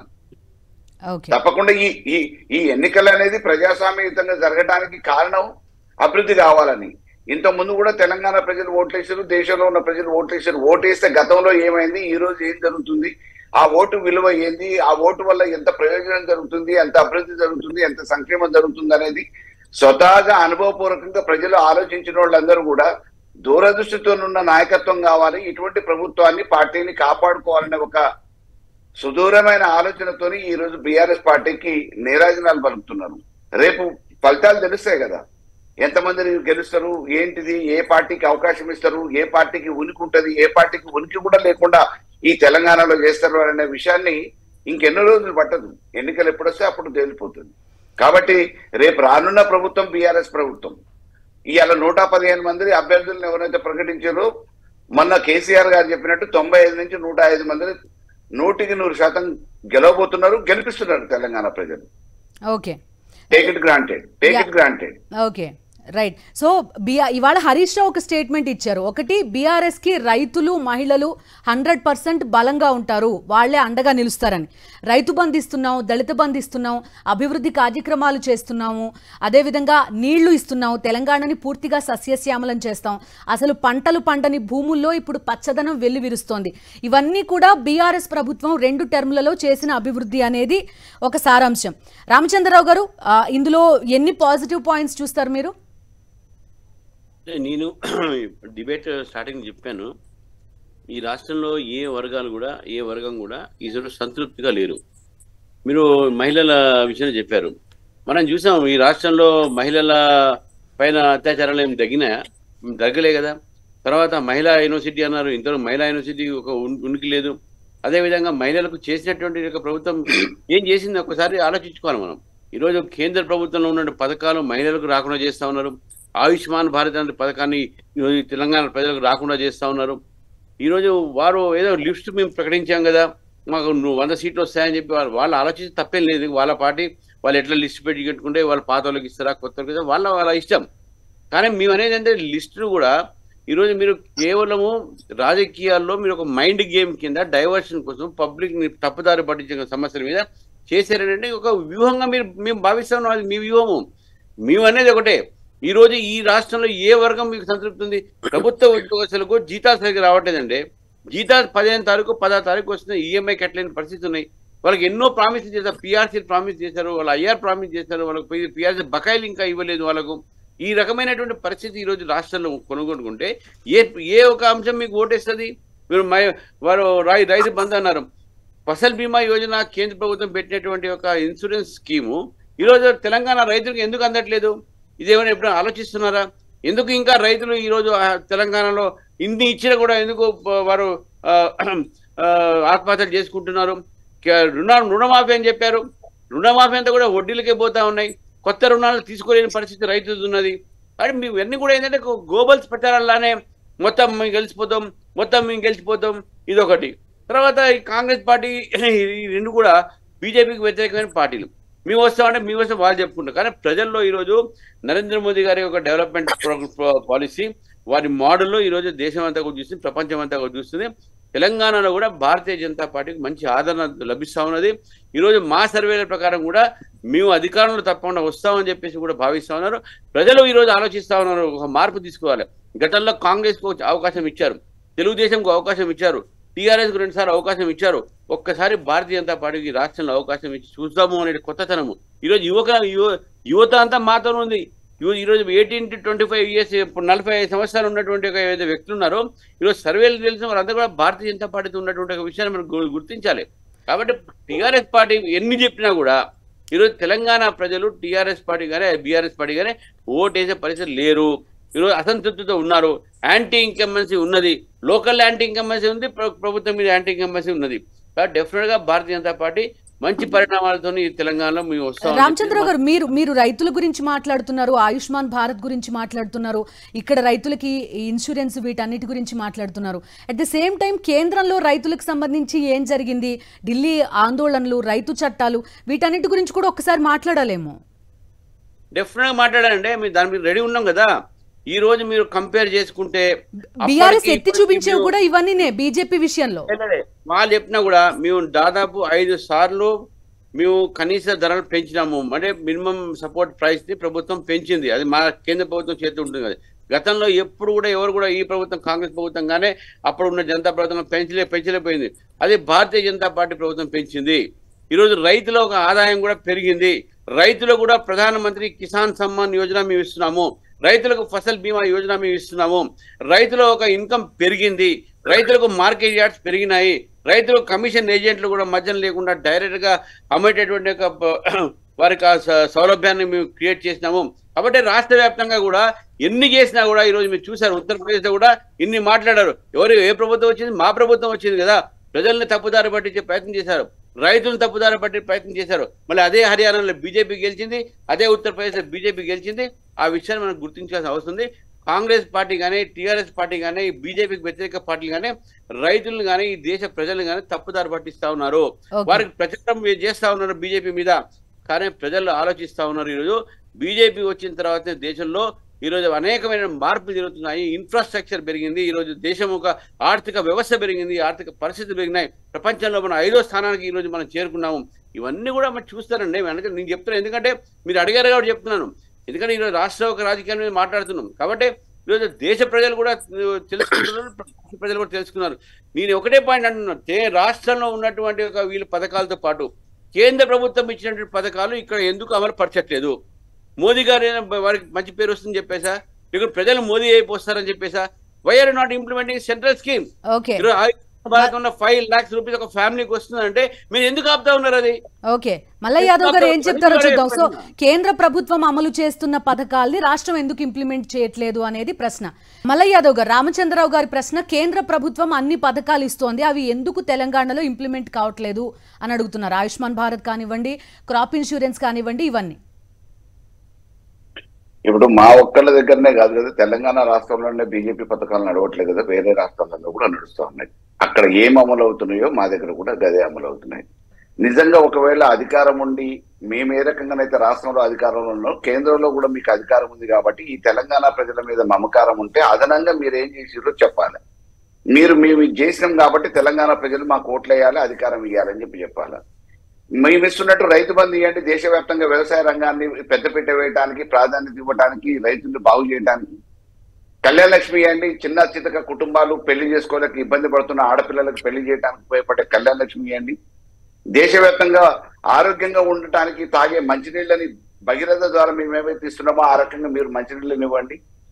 ఓకే తప్పకుండా ఈ ఈ ఈ ఎన్నికలు అనేది ప్రజాస్వామ్యయుతంగా జరగడానికి కారణం అభివృద్ధి కావాలని ఇంత ముందు కూడా తెలంగాణ ప్రజలు ఓట్లేసారు దేశంలో ఉన్న ప్రజలు ఓట్లేసారు ఓటేస్తే గతంలో ఏమైంది ఈ రోజు ఏం జరుగుతుంది ఆ ఓటు విలువ ఏంది ఆ ఓటు వల్ల ఎంత ప్రయోజనం జరుగుతుంది ఎంత అభివృద్ధి జరుగుతుంది ఎంత సంక్షేమం జరుగుతుంది అనేది స్వతహాగా అనుభవపూర్వకంగా ప్రజలు ఆలోచించిన వాళ్ళందరూ కూడా దూరదృష్టితో ఉన్న నాయకత్వం కావాలి ఇటువంటి ప్రభుత్వాన్ని పార్టీని కాపాడుకోవాలనే ఒక సుదూరమైన ఆలోచనతోని ఈ రోజు బీఆర్ఎస్ పార్టీకి నీరాజనాలు పలుకుతున్నారు రేపు ఫలితాలు తెలుస్తాయి కదా ఎంతమంది గెలుస్తారు ఏంటిది ఏ పార్టీకి అవకాశం ఇస్తారు ఏ పార్టీకి ఉనికి ఉంటది ఏ పార్టీకి ఉనికి కూడా లేకుండా ఈ తెలంగాణలో చేస్తారు అనే విషయాన్ని ఇంకెన్నో రోజులు పట్టదు ఎన్నికలు ఎప్పుడొస్తే అప్పుడు తేలిపోతుంది కాబట్టి రేపు రానున్న ప్రభుత్వం బీఆర్ఎస్ ప్రభుత్వం ఇవాళ నూట పదిహేను మంది అభ్యర్థులను ఎవరైతే ప్రకటించారో మొన్న కేసీఆర్ గారు చెప్పినట్టు తొంభై ఐదు నుంచి నూట ఐదు మంది నూటికి నూరు శాతం గెలవబోతున్నారు గెలిపిస్తున్నారు తెలంగాణ ప్రజలు okay take it granted take it granted okay right so బిఆ ఇవాళ హరీష్ రావు ఒక స్టేట్మెంట్ ఇచ్చారు ఒకటి బీఆర్ఎస్ కి రైతులు మహిళలు హండ్రెడ్ పర్సెంట్ బలంగా ఉంటారు వాళ్లే అండగా నిలుస్తారని రైతు బంధు ఇస్తున్నాం దళిత బంధు ఇస్తున్నాం అభివృద్ధి కార్యక్రమాలు చేస్తున్నాము అదేవిధంగా నీళ్లు ఇస్తున్నాం తెలంగాణని పూర్తిగా సస్యశ్యామలం చేస్తాం అసలు పంటలు పండని భూముల్లో ఇప్పుడు పచ్చదనం వెల్లి విరుస్తోంది ఇవన్నీ కూడా బీఆర్ఎస్ ప్రభుత్వం రెండు టర్ములలో చేసిన అభివృద్ధి అనేది ఒక సారాంశం రామచంద్రరావు గారు ఆ, ఇందులో ఎన్ని పాజిటివ్ పాయింట్స్ చూస్తారు మీరు అంటే నేను డిబేట్ స్టార్టింగ్ చెప్పాను ఈ రాష్ట్రంలో ఏ వర్గాలు కూడా ఏ వర్గం కూడా ఈసారి సంతృప్తిగా లేరు మీరు మహిళల విషయం చెప్పారు మనం చూసాం ఈ రాష్ట్రంలో మహిళల పైన అత్యాచారాలు ఏమి తగ్గినాయా తగ్గలే కదా తర్వాత మహిళా యూనివర్సిటీ అన్నారు ఇంతలో మహిళా యూనివర్సిటీ ఒక ఉన్- ఉనికి లేదు అదేవిధంగా మహిళలకు చేసినటువంటి యొక్క ప్రభుత్వం ఏం చేసింది ఒకసారి ఆలోచించుకోవాలి మనం ఈరోజు కేంద్ర ప్రభుత్వంలో ఉన్న పథకాలు మహిళలకు రాకుండా చేస్తా ఉన్నారు ఆయుష్మాన్ భారత్ అనే పథకాన్ని ఈరోజు ఈ తెలంగాణ ప్రజలకు రాకుండా చేస్తా ఉన్నారు ఈరోజు వారు ఏదో లిస్ట్ మేము ప్రకటించాం కదా మాకు నువ్వు వంద సీట్లు వస్తాయని చెప్పి వాళ్ళు వాళ్ళు ఆలోచించి తప్పేం లేదు వాళ్ళ పార్టీ వాళ్ళు ఎట్లా లిస్ట్ పెట్టి కట్టుకుంటే వాళ్ళ పాత వాళ్ళకి ఇస్తారా కొత్త వాళ్ళకి ఇస్తారా వాళ్ళ వాళ్ళ ఇష్టం కానీ మేము అనేది అంటే లిస్టులు కూడా ఈరోజు మీరు కేవలము రాజకీయాల్లో మీరు ఒక మైండ్ గేమ్ కింద డైవర్షన్ కోసం పబ్లిక్ ని తప్పుదారి పట్టించిన సమస్యల మీద చేశారంటే ఒక వ్యూహంగా మీరు మేము భావిస్తాం అది మీ వ్యూహము మేము అనేది ఒకటే ఈ రోజు ఈ రాష్ట్రంలో ఏ వర్గం మీకు సంతృప్తి ఉంది ప్రభుత్వ ఉద్యోగస్తులకు జీతాలు సరిగ్గా రావట్లేదండి జీతాలు పదిహేను తారీఖు పదహారు తారీఖు వస్తున్నాయి ఈఎంఐ కట్టలేని పరిస్థితి ఉన్నాయి వాళ్ళకి ఎన్నో ప్రామిస్ చేశారు పిఆర్సీ ప్రామిస్ చేశారు వాళ్ళు ఐఆర్ ప్రామిస్ చేశారు వాళ్ళకి పిఆర్సీ బకాయిలు ఇంకా ఇవ్వలేదు వాళ్ళకు ఈ రకమైనటువంటి పరిస్థితి ఈ రోజు రాష్ట్రంలో కొనుగొనుకుంటే ఏ ఏ ఒక అంశం మీకు ఓటేస్తుంది మీరు మై వారు రై రైతు బంధు అన్నారు ఫసల్ బీమా యోజన కేంద్ర ప్రభుత్వం పెట్టినటువంటి ఒక ఇన్సూరెన్స్ స్కీము ఈరోజు తెలంగాణ రైతులకు ఎందుకు అందట్లేదు ఇదేమైనా ఎప్పుడైనా ఆలోచిస్తున్నారా ఎందుకు ఇంకా రైతులు ఈరోజు ఆ తెలంగాణలో ఇన్ని ఇచ్చినా కూడా ఎందుకు ప- వారు ఆ, ఆ, ఆత్మహత్యలు చేసుకుంటున్నారు కే- రుణ రుణమాఫీ అని చెప్పారు రుణమాఫీ అంతా కూడా వడ్డీలకే పోతా ఉన్నాయి కొత్త రుణాలు తీసుకోలేని పరిస్థితి రైతులు ఉన్నది కానీ మేము ఇవన్నీ కూడా ఏంటంటే గోబల్స్ ప్రచారాల్లానే మొత్తం మేము గెలిచిపోతాం మొత్తం మేము గెలిచిపోతాం ఇదొకటి తర్వాత ఈ కాంగ్రెస్ పార్టీ ఈ రెండు కూడా బీజేపీకి వ్యతిరేకమైన పార్టీలు మేము వస్తామంటే మేము వస్తాం వాళ్ళు చెప్పుకుంటారు కానీ ప్రజల్లో ఈరోజు నరేంద్ర మోదీ గారి యొక్క డెవలప్మెంట్ పాలసీ వారి మోడల్లో ఈరోజు దేశం అంతా కూడా చూస్తుంది ప్రపంచం అంతా కూడా చూస్తుంది తెలంగాణలో కూడా భారతీయ జనతా పార్టీకి మంచి ఆదరణ లభిస్తా ఉన్నది ఈరోజు మా సర్వేల ప్రకారం కూడా మేము అధికారంలో తప్పకుండా వస్తామని చెప్పేసి కూడా భావిస్తా ఉన్నారు ప్రజలు ఈరోజు ఆలోచిస్తా ఉన్నారు ఒక మార్పు తీసుకోవాలి గతంలో కాంగ్రెస్ కు అవకాశం ఇచ్చారు తెలుగుదేశంకు అవకాశం ఇచ్చారు టీఆర్ఎస్ కు రెండుసార్లు అవకాశం ఇచ్చారు ఒక్కసారి భారతీయ జనతా పార్టీకి రాష్ట్రంలో అవకాశం ఇచ్చి చూద్దాము అనే కొత్తతనము ఈరోజు యువక యువ- యువత అంతా మాతో ఉంది ఇవ- ఈరోజు eighteen to twenty five years ఇప్పుడు నలభై ఐదు సంవత్సరాలు ఉన్నటువంటి ఒక ఏదైతే వ్యక్తులు ఉన్నారో ఈరోజు సర్వేలు తెలిసిన వారంతా కూడా భారతీయ జనతా పార్టీతో ఉన్నటువంటి ఒక విషయాన్ని మనం గు- గుర్తించాలి కాబట్టి టీఆర్ఎస్ పార్టీ ఎన్ని చెప్పినా కూడా ఈరోజు తెలంగాణ ప్రజలు టీఆర్ఎస్ పార్టీ కానీ బీఆర్ఎస్ పార్టీ కానీ ఓటేసే పరిస్థితి లేరు ఈరోజు అసంతృప్తితో ఉన్నారు యాంటీ ఇన్కంబెన్సీ ఉన్నది లోకల్ యాంటీ ఇన్కంబెన్సీ ఉంది ప్ర- ప్రభుత్వం మీద యాంటీ ఇన్కంబెన్సీ ఉన్నది కాబట్టి డెఫినెట్ గా భారతీయ జనతా పార్టీ మంచి పరిణామాలతో ఈ తెలంగాణలో మేము వస్తాం రామచంద్రరావు గారు మీరు మీరు రైతుల గురించి మాట్లాడుతున్నారు ఆయుష్మాన్ భారత్ గురించి మాట్లాడుతున్నారు ఇక్కడ రైతులకి ఈ ఇన్సూరెన్స్ వీటన్నిటి గురించి మాట్లాడుతున్నారు అట్ ద సేమ్ టైం కేంద్రంలో రైతులకు సంబంధించి ఏం జరిగింది ఢిల్లీ ఆందోళనలు రైతు చట్టాలు వీటన్నిటి గురించి కూడా ఒకసారి మాట్లాడాలేమో డెఫినెట్ గా మాట్లాడారంటే మేము దాని మీద రెడీ ఉన్నాం కదా ఈ రోజు మీరు కంపేర్ చేసుకుంటే బీఆర్ఎస్ అప్పటికి ఎత్తి ఇప్పటికి చూపించేవి మేము- కూడా ఇవన్నీనే బీజేపీ విషయంలో లేదండి. వాళ్ళు చెప్పినా కూడా మేము దాదాపు ఐదు సార్లు మేము కనీస ధరలు పెంచినాము అంటే మినిమం సపోర్ట్ ప్రైస్ ని ప్రభుత్వం పెంచింది అది మా కేంద్ర ప్రభుత్వం చేతి ఉంటుంది అది గతంలో ఎప్పుడు కూడా ఎవరు కూడా ఈ ప్రభుత్వం కాంగ్రెస్ ప్రభుత్వం గానే అప్పుడు ఉన్న జనతా ప్రభుత్వం పెంచలే పెంచలేకపోయింది అదే భారతీయ జనతా పార్టీ ప్రభుత్వం పెంచింది ఈరోజు రైతుల ఒక ఆదాయం కూడా పెరిగింది రైతులకు కూడా ప్రధానమంత్రి కిసాన్ సమ్మాన్ యోజన మేము ఇస్తున్నాము రైతులకు ఫసల్ బీమా యోజన మేము ఇస్తున్నాము రైతుల ఒక ఇన్కమ్ పెరిగింది రైతులకు మార్కెట్ యార్డ్స్ పెరిగినాయి రైతులకు కమిషన్ ఏజెంట్లు కూడా మధ్యన లేకుండా డైరెక్ట్ గా అమ్మేటటువంటి ఒక ప- వారికి ఆ స- సౌలభ్యాన్ని మేము క్రియేట్ చేసినాము కాబట్టి రాష్ట్ర వ్యాప్తంగా కూడా ఎన్ని చేసినా కూడా ఈ రోజు మీరు చూసారు ఉత్తరప్రదేశ్ లో కూడా ఇన్ని మాట్లాడారు ఎవరు ఏ ప్రభుత్వం వచ్చింది మా ప్రభుత్వం వచ్చింది కదా ప్రజల్ని తప్పుదారి పట్టించే ప్రయత్నం చేశారు రైతులను తప్పుదారి పట్టే ప్రయత్నం చేశారు మళ్ళీ అదే హర్యానాలో బీజేపీ గెలిచింది అదే ఉత్తరప్రదేశ్ బీజేపీ గెలిచింది ఆ విషయాన్ని మనం గుర్తించాల్సిన అవసరం ఉంది కాంగ్రెస్ పార్టీ కానీ టీఆర్ఎస్ పార్టీ కానీ బీజేపీకి వ్యతిరేక పార్టీలు కానీ రైతులను కానీ ఈ దేశ ప్రజలను కానీ తప్పుదారి పట్టిస్తా ఉన్నారు Okay. వారికి ప్రచారం చేస్తా ఉన్నారు బీజేపీ మీద కానీ ప్రజలు ఆలోచిస్తా ఉన్నారు ఈరోజు బీజేపీ వచ్చిన తర్వాత దేశంలో ఈరోజు అనేకమైన మార్పులు జరుగుతున్నాయి ఇన్ఫ్రాస్ట్రక్చర్ పెరిగింది ఈరోజు దేశం ఒక ఆర్థిక వ్యవస్థ పెరిగింది ఆర్థిక పరిస్థితులు పెరిగినాయి ప్రపంచంలో మనం ఐదో స్థానానికి ఈరోజు మనం చేరుకున్నాము ఇవన్నీ కూడా మనం చూస్తారండి అందుకే నేను చెప్తున్నాను ఎందుకంటే మీరు అడిగారు కాబట్టి చెప్తున్నాను ఎందుకంటే ఈరోజు రాష్ట్ర ఒక రాజకీయాల మీద మాట్లాడుతున్నాం కాబట్టి ఈరోజు దేశ ప్రజలు కూడా తెలుసుకుంటున్నారు ప్రపంచ ప్రజలు కూడా తెలుసుకున్నారు నేను ఒకటే పాయింట్ అంటున్నాను తే రాష్ట్రంలో ఉన్నటువంటి ఒక వీళ్ళ పథకాలతో పాటు కేంద్ర ప్రభుత్వం ఇచ్చినటువంటి పథకాలు ఇక్కడ ఎందుకు అమలు పరచట్లేదు మోదీ గారు ఏమైనా వారికి మంచి పేరు వస్తుందని చెప్పేసా ఇక్కడ ప్రజలు మోదీ అయిపోస్తారని చెప్పేసా why are not implementing central scheme okay ఈరోజు ఆయుష్మాన్ భారత్ ఉన్న ఫైవ్ లాక్స్ రూపీస్ ఒక ఫ్యామిలీకి వస్తుందంటే మీరు ఎందుకు ఆపుతా ఉన్నారు అది ఓకే మల్ల యాదవ్ గారు ఏం చెప్తారో చూద్దాం సో కేంద్ర ప్రభుత్వం అమలు చేస్తున్న పథకాల్ని రాష్ట్రం ఎందుకు ఇంప్లిమెంట్ చేయట్లేదు అనేది ప్రశ్న మల్ల యాదవ్ గారు రామచంద్రరావు గారి ప్రశ్న కేంద్ర ప్రభుత్వం అన్ని పథకాలు ఇస్తోంది అవి ఎందుకు తెలంగాణలో ఇంప్లిమెంట్ కావట్లేదు అని అడుగుతున్నారు ఆయుష్మాన్ భారత్ కానివ్వండి క్రాప్ ఇన్సూరెన్స్ కానివ్వండి ఇవన్నీ ఇప్పుడు మా ఒక్కళ్ళ దగ్గరనే కాదు కదా తెలంగాణ రాష్ట్రంలోనే బీజేపీ పథకాలు నడవట్లేదు కదా వేరే రాష్ట్రాలలో కూడా నడుస్తూ ఉన్నాయి అక్కడ ఏం అమలు అవుతున్నాయో మా దగ్గర కూడా గదే అమలు అవుతున్నాయి నిజంగా ఒకవేళ అధికారం ఉండి మేము ఏ రకంగానైతే రాష్ట్రంలో అధికారంలో ఉన్నాం కేంద్రంలో కూడా మీకు అధికారం ఉంది కాబట్టి ఈ తెలంగాణ ప్రజల మీద మమకారం ఉంటే అదనంగా మీరు ఏం చేసిరో చెప్పాలి మీరు మేము ఇది చేసినాం కాబట్టి తెలంగాణ ప్రజలు మాకు ఓట్లు వేయాలి అధికారం ఇవ్వాలని చెప్పి చెప్పాలి మేము ఇస్తున్నట్టు రైతు బంధు ఇవ్వండి దేశవ్యాప్తంగా వ్యవసాయ రంగాన్ని పెద్దపీట వేయడానికి ప్రాధాన్యత ఇవ్వడానికి రైతులు బాగు చేయడానికి కళ్యాణ లక్ష్మి ఇవ్వండి చిన్న చితక కుటుంబాలు పెళ్లి చేసుకోలేక ఇబ్బంది పడుతున్న ఆడపిల్లలకు పెళ్లి చేయడానికి ఉపయోగపడే కళ్యాణ లక్ష్మి ఇవ్వండి దేశవ్యాప్తంగా ఆరోగ్యంగా ఉండటానికి తాగే మంచినీళ్ళని భగీరథ ద్వారా మేము ఏవైతే ఇస్తున్నామో ఆ రకంగా మీరు మంచినీళ్ళని ఇవ్వండి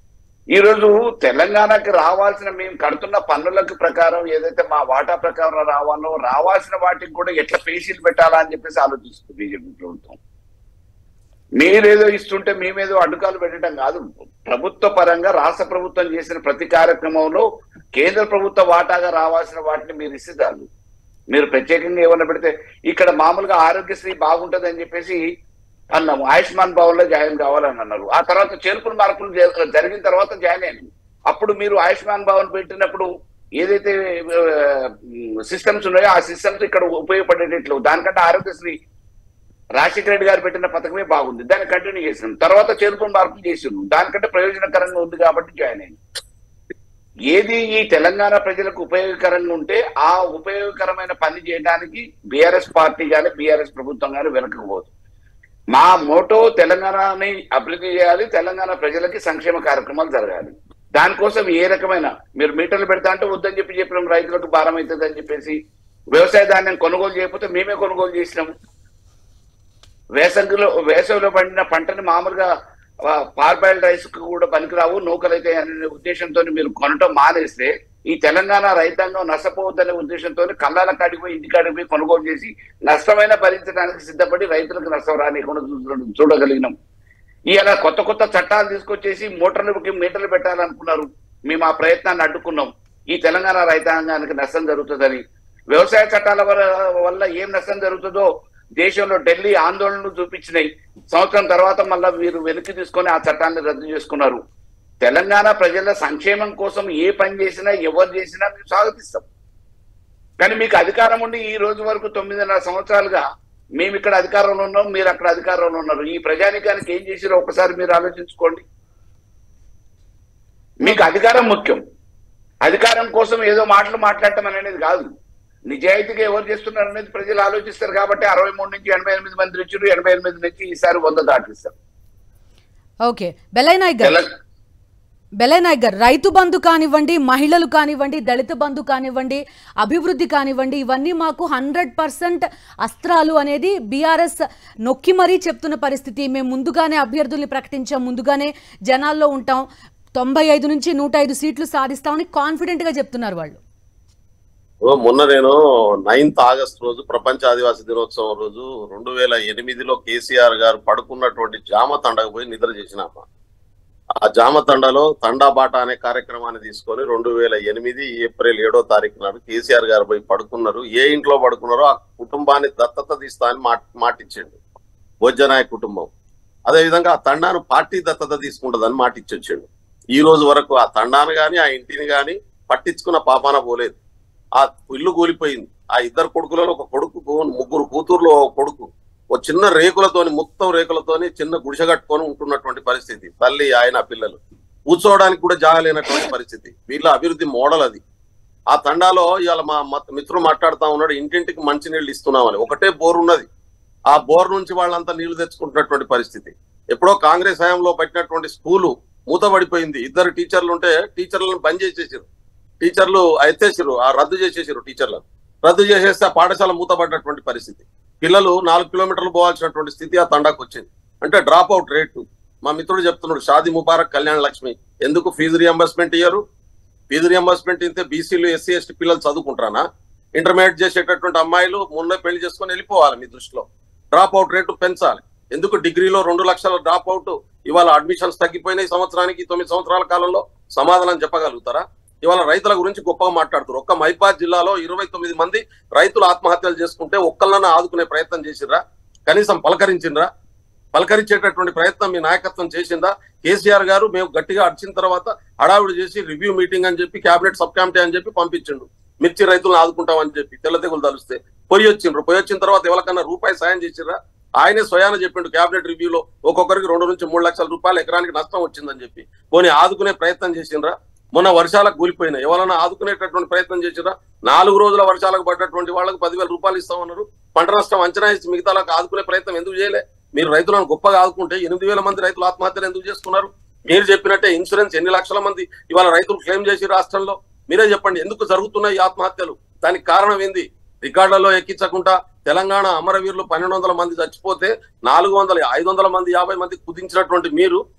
ఈ రోజు తెలంగాణకి రావాల్సిన మేము కడుతున్న పన్నులకు ప్రకారం ఏదైతే మా వాటా ప్రకారం రావాలో రావాల్సిన వాటికి కూడా ఎట్లా పేషీలు పెట్టాలా అని చెప్పేసి ఆలోచిస్తుంది బీజేపీ ప్రభుత్వం మీరేదో ఇస్తుంటే మేమేదో అడ్డుకాలు పెట్టడం కాదు ప్రభుత్వ పరంగా రాష్ట్ర ప్రభుత్వం చేసిన ప్రతి కార్యక్రమంలో కేంద్ర ప్రభుత్వ వాటాగా రావాల్సిన వాటిని మీరు ఇస్తే చాలు మీరు ప్రత్యేకంగా ఏమన్నా పెడితే ఇక్కడ మామూలుగా ఆరోగ్యశ్రీ బాగుంటది అని చెప్పేసి అన్నాము ఆయుష్మాన్ భవన్ లో జాయిన్ కావాలని అన్నారు ఆ తర్వాత చేర్పులు మార్పులు జ- జరిగిన తర్వాత జాయిన్ అయ్యాను అప్పుడు మీరు ఆయుష్మాన్ భవన్ పెట్టినప్పుడు ఏదైతే సిస్టమ్స్ ఉన్నాయో ఆ సిస్టమ్స్ ఇక్కడ ఉపయోగపడేటట్లు దానికంటే ఆరోగ్యశ్రీ రాజశేఖర రెడ్డి గారు పెట్టిన పథకమే బాగుంది దాన్ని కంటిన్యూ చేసినాం తర్వాత చేర్పులు మార్పులు చేసినాం దానికంటే ప్రయోజనకరంగా ఉంది కాబట్టి జాయిన్ అయ్యాను ఏది ఈ తెలంగాణ ప్రజలకు ఉపయోగకరంగా ఉంటే ఆ ఉపయోగకరమైన పని చేయడానికి బీఆర్ఎస్ పార్టీ కానీ బీఆర్ఎస్ ప్రభుత్వం కానీ వెనకపోదు మా మోటో తెలంగాణని అభివృద్ధి చేయాలి తెలంగాణ ప్రజలకి సంక్షేమ కార్యక్రమాలు జరగాలి దానికోసం ఏ రకమైన మీరు మీటర్లు పెడతా అంటే వద్దని చెప్పి చెప్పినాం రైతులకు భారం అవుతుంది అని చెప్పేసి వ్యవసాయ ధాన్యం కొనుగోలు చేయకపోతే మేమే కొనుగోలు చేసినాం వేసంగిలో వేసవిలో పండిన పంటని మామూలుగా పార్బాయిల్ రైస్ కు కూడా పనికిరావు నూకలైతే అనే ఉద్దేశంతో మీరు కొనటం మానేస్తే ఈ తెలంగాణ రైతాంగం నష్టపోవద్దనే ఉద్దేశంతో కళ్ళాల కాడికి పోయి ఇంటి కాడికి పోయి కొనుగోలు చేసి నష్టమైన భరించడానికి సిద్ధపడి రైతులకు నష్టం రానికుండా చూ- చూడగలిగినాం ఇలా కొత్త కొత్త చట్టాలు తీసుకొచ్చేసి మోటార్లకి మీటర్లు పెట్టాలనుకున్నారు మేము ఆ ప్రయత్నాన్ని అడ్డుకున్నాం ఈ తెలంగాణ రైతాంగానికి నష్టం జరుగుతుందని వ్యవసాయ చట్టాల వల్ల- వల్ల ఏం నష్టం జరుగుతుందో దేశంలో ఢిల్లీ ఆందోళనలు చూపించినాయి సంవత్సరం తర్వాత మళ్ళా వీరు వెనక్కి తీసుకొని ఆ చట్టాన్ని రద్దు చేసుకున్నారు తెలంగాణ ప్రజల సంక్షేమం కోసం ఏ పని చేసినా ఎవరు చేసినా మేము స్వాగతిస్తాం కానీ మీకు అధికారం ఉండి ఈ రోజు వరకు తొమ్మిదిన్నర సంవత్సరాలుగా మేము ఇక్కడ అధికారంలో ఉన్నాం మీరు అక్కడ అధికారంలో ఉన్నారు ఈ ప్రజానికానికి ఏం చేసిరో ఒకసారి మీరు ఆలోచించుకోండి మీకు అధికారం ముఖ్యం అధికారం కోసం ఏదో మాటలు మాట్లాడటం అనేది కాదు నిజాయితీగా ఎవరు చేస్తున్నారు అనేది ప్రజలు ఆలోచిస్తారు కాబట్టి అరవై మూడు నుంచి ఎనభై ఎనిమిది మంది వచ్చారు ఎనభై ఎనిమిది నుంచి ఈసారి వంద దాటిస్తారు ఓకే బెల్లయ్య నాయక్ గారు తెలంగాణ బెల్లయ్య నాయక్ గారు రైతు బంధు కానివ్వండి మహిళలు కానివ్వండి దళిత బంధు కానివ్వండి అభివృద్ధి కానివ్వండి ఇవన్నీ మాకు హండ్రెడ్ పర్సెంట్ అస్త్రాలు అనేది బీఆర్ఎస్ నొక్కి మరీ చెప్తున్న పరిస్థితి మేము ముందుగానే అభ్యర్థుల్ని ప్రకటించాం ముందుగానే జనాల్లో ఉంటాం తొంభై ఐదు నుంచి నూట ఐదు సీట్లు సాధిస్తామని కాన్ఫిడెంట్గా చెప్తున్నారు వాళ్ళు ఓ మొన్న నేను నైన్త్ ఆగస్ట్ రోజు ప్రపంచ ఆదివాసీ దినోత్సవం రోజు రెండు వేల ఎనిమిదిలో కేసీఆర్ గారు పడుకున్నటువంటి జామ తండకు పోయి నిద్ర చేసినామా ఆ జామ తండలో తండా బాట అనే కార్యక్రమాన్ని తీసుకొని రెండు వేల ఎనిమిది ఏప్రిల్ ఏడో తారీఖు నాడు కేసీఆర్ గారు పోయి పడుకున్నారు ఏ ఇంట్లో పడుకున్నారో ఆ కుటుంబాన్ని దత్తత తీస్తా అని మాట మాటిచ్చిండు భోజనాయ కుటుంబం అదేవిధంగా ఆ తండాను పార్టీ దత్తత తీసుకుంటుందని మాటిచ్చొచ్చిండు ఈ రోజు వరకు ఆ తండాను గాని ఆ ఇంటిని గాని పట్టించుకున్న పాపాన పోలేదు ఆ ఇల్లు కూలిపోయింది ఆ ఇద్దరు కొడుకులలో ఒక కొడుకు ముగ్గురు కూతుర్లు ఒక కొడుకు ఒక చిన్న రేకులతోని మొత్తం రేకులతోని చిన్న గుడిసె కట్టుకొని ఉంటున్నటువంటి పరిస్థితి తల్లి ఆయన పిల్లలు కూర్చోవడానికి కూడా జాగలేనటువంటి పరిస్థితి వీళ్ళ అభివృద్ధి మోడల్ అది ఆ తండాలో ఇవాళ మా మత్- మిత్రుడు మాట్లాడుతా ఉన్నాడు ఇంటింటికి మంచి నీళ్లు ఇస్తున్నామని ఒకటే బోర్ ఉన్నది ఆ బోర్ నుంచి వాళ్ళంతా నీళ్లు తెచ్చుకుంటున్నటువంటి పరిస్థితి ఎప్పుడో కాంగ్రెస్ హయాంలో పెట్టినటువంటి స్కూలు మూతబడిపోయింది ఇద్దరు టీచర్లు ఉంటే టీచర్లను బంద్ చేసేసారు టీచర్లు ఎత్తేసారు ఆ రద్దు చేసేసారు టీచర్లను రద్దు చేసేస్తే ఆ పాఠశాల మూతపడ్డటువంటి పరిస్థితి పిల్లలు నాలుగు కిలోమీటర్లు పోవాల్సినటువంటి స్థితి ఆ తండాకు వచ్చింది అంటే డ్రాప్ అవుట్ రేటు మా మిత్రుడు చెప్తున్నాడు షాది ముబారక్ కళ్యాణ లక్ష్మి ఎందుకు ఫీజు రియంబర్స్మెంట్ ఇయ్యరు ఫీజు రియంబర్స్మెంట్ ఇస్తే బీసీలు ఎస్సీ ఎస్టీ పిల్లలు చదువుకుంటారా ఇంటర్మీడియట్ చేసేటటువంటి అమ్మాయిలు మొన్న పెళ్లి చేసుకొని వెళ్ళిపోవాలి మీ దృష్టిలో డ్రాప్ అవుట్ రేటు పెంచాలి ఎందుకు డిగ్రీలో రెండు లక్షల డ్రాప్ అవుట్ ఇవాళ అడ్మిషన్స్ తగ్గిపోయినాయి సంవత్సరానికి తొమ్మిది సంవత్సరాల కాలంలో సమాధానం చెప్పగలుగుతారా ఇవాళ రైతుల గురించి గొప్పగా మాట్లాడుతారు ఒక్క మైబాద్ జిల్లాలో ఇరవై తొమ్మిది మంది రైతులు ఆత్మహత్యలు చేసుకుంటే ఒక్కళ్ళన్నా ఆదుకునే ప్రయత్నం చేసిర్రా కనీసం పలకరించిండ్రా పలకరించేటటువంటి ప్రయత్నం మీ నాయకత్వం చేసిందా కేసీఆర్ గారు మేము గట్టిగా అడిచిన తర్వాత హడావిడి చేసి రివ్యూ మీటింగ్ అని చెప్పి కేబినెట్ సబ్ కమిటీ అని చెప్పి పంపించిండు మిర్చి రైతులను ఆదుకుంటామని చెప్పి తెల్ల తెగులు తలుస్తే పోయి వచ్చిండ్రు పోయి వచ్చిన తర్వాత ఎవరికన్నా రూపాయి సాయం చేసిర్రా ఆయనే స్వయాన చెప్పిండు కేబినెట్ రివ్యూలో ఒక్కొక్కరికి రెండు నుంచి మూడు లక్షల రూపాయలు ఎకరానికి నష్టం వచ్చిందని చెప్పి పోనీ ఆదుకునే ప్రయత్నం చేసిండ్రా మొన్న వర్షాలకు కూలిపోయినాయి ఎవరైనా ఆదుకునేటటువంటి ప్రయత్నం చేసిరా నాలుగు రోజుల వర్షాలకు పడ్డటువంటి వాళ్ళకి పదివేల రూపాయలు ఇస్తామన్నారు పంట నష్టం అంచనా ఇచ్చి మిగతాలకు ఆదుకునే ప్రయత్నం ఎందుకు చేయలే మీరు రైతులను గొప్పగా ఆదుకుంటే ఎనిమిది వేల మంది రైతులు ఆత్మహత్యలు ఎందుకు చేసుకున్నారు మీరు చెప్పినట్టే ఇన్సూరెన్స్ ఎన్ని లక్షల మంది ఇవాళ రైతులు క్లెయిమ్ చేసి రాష్ట్రంలో మీరే చెప్పండి ఎందుకు జరుగుతున్నాయి ఈ ఆత్మహత్యలు దానికి కారణం ఏంది రికార్డులలో ఎక్కించకుండా తెలంగాణ అమరవీరులు పన్నెండు వందల మంది చచ్చిపోతే నాలుగు వందల ఐదు వందల మంది యాభై మంది కుదించినటువంటి మీరు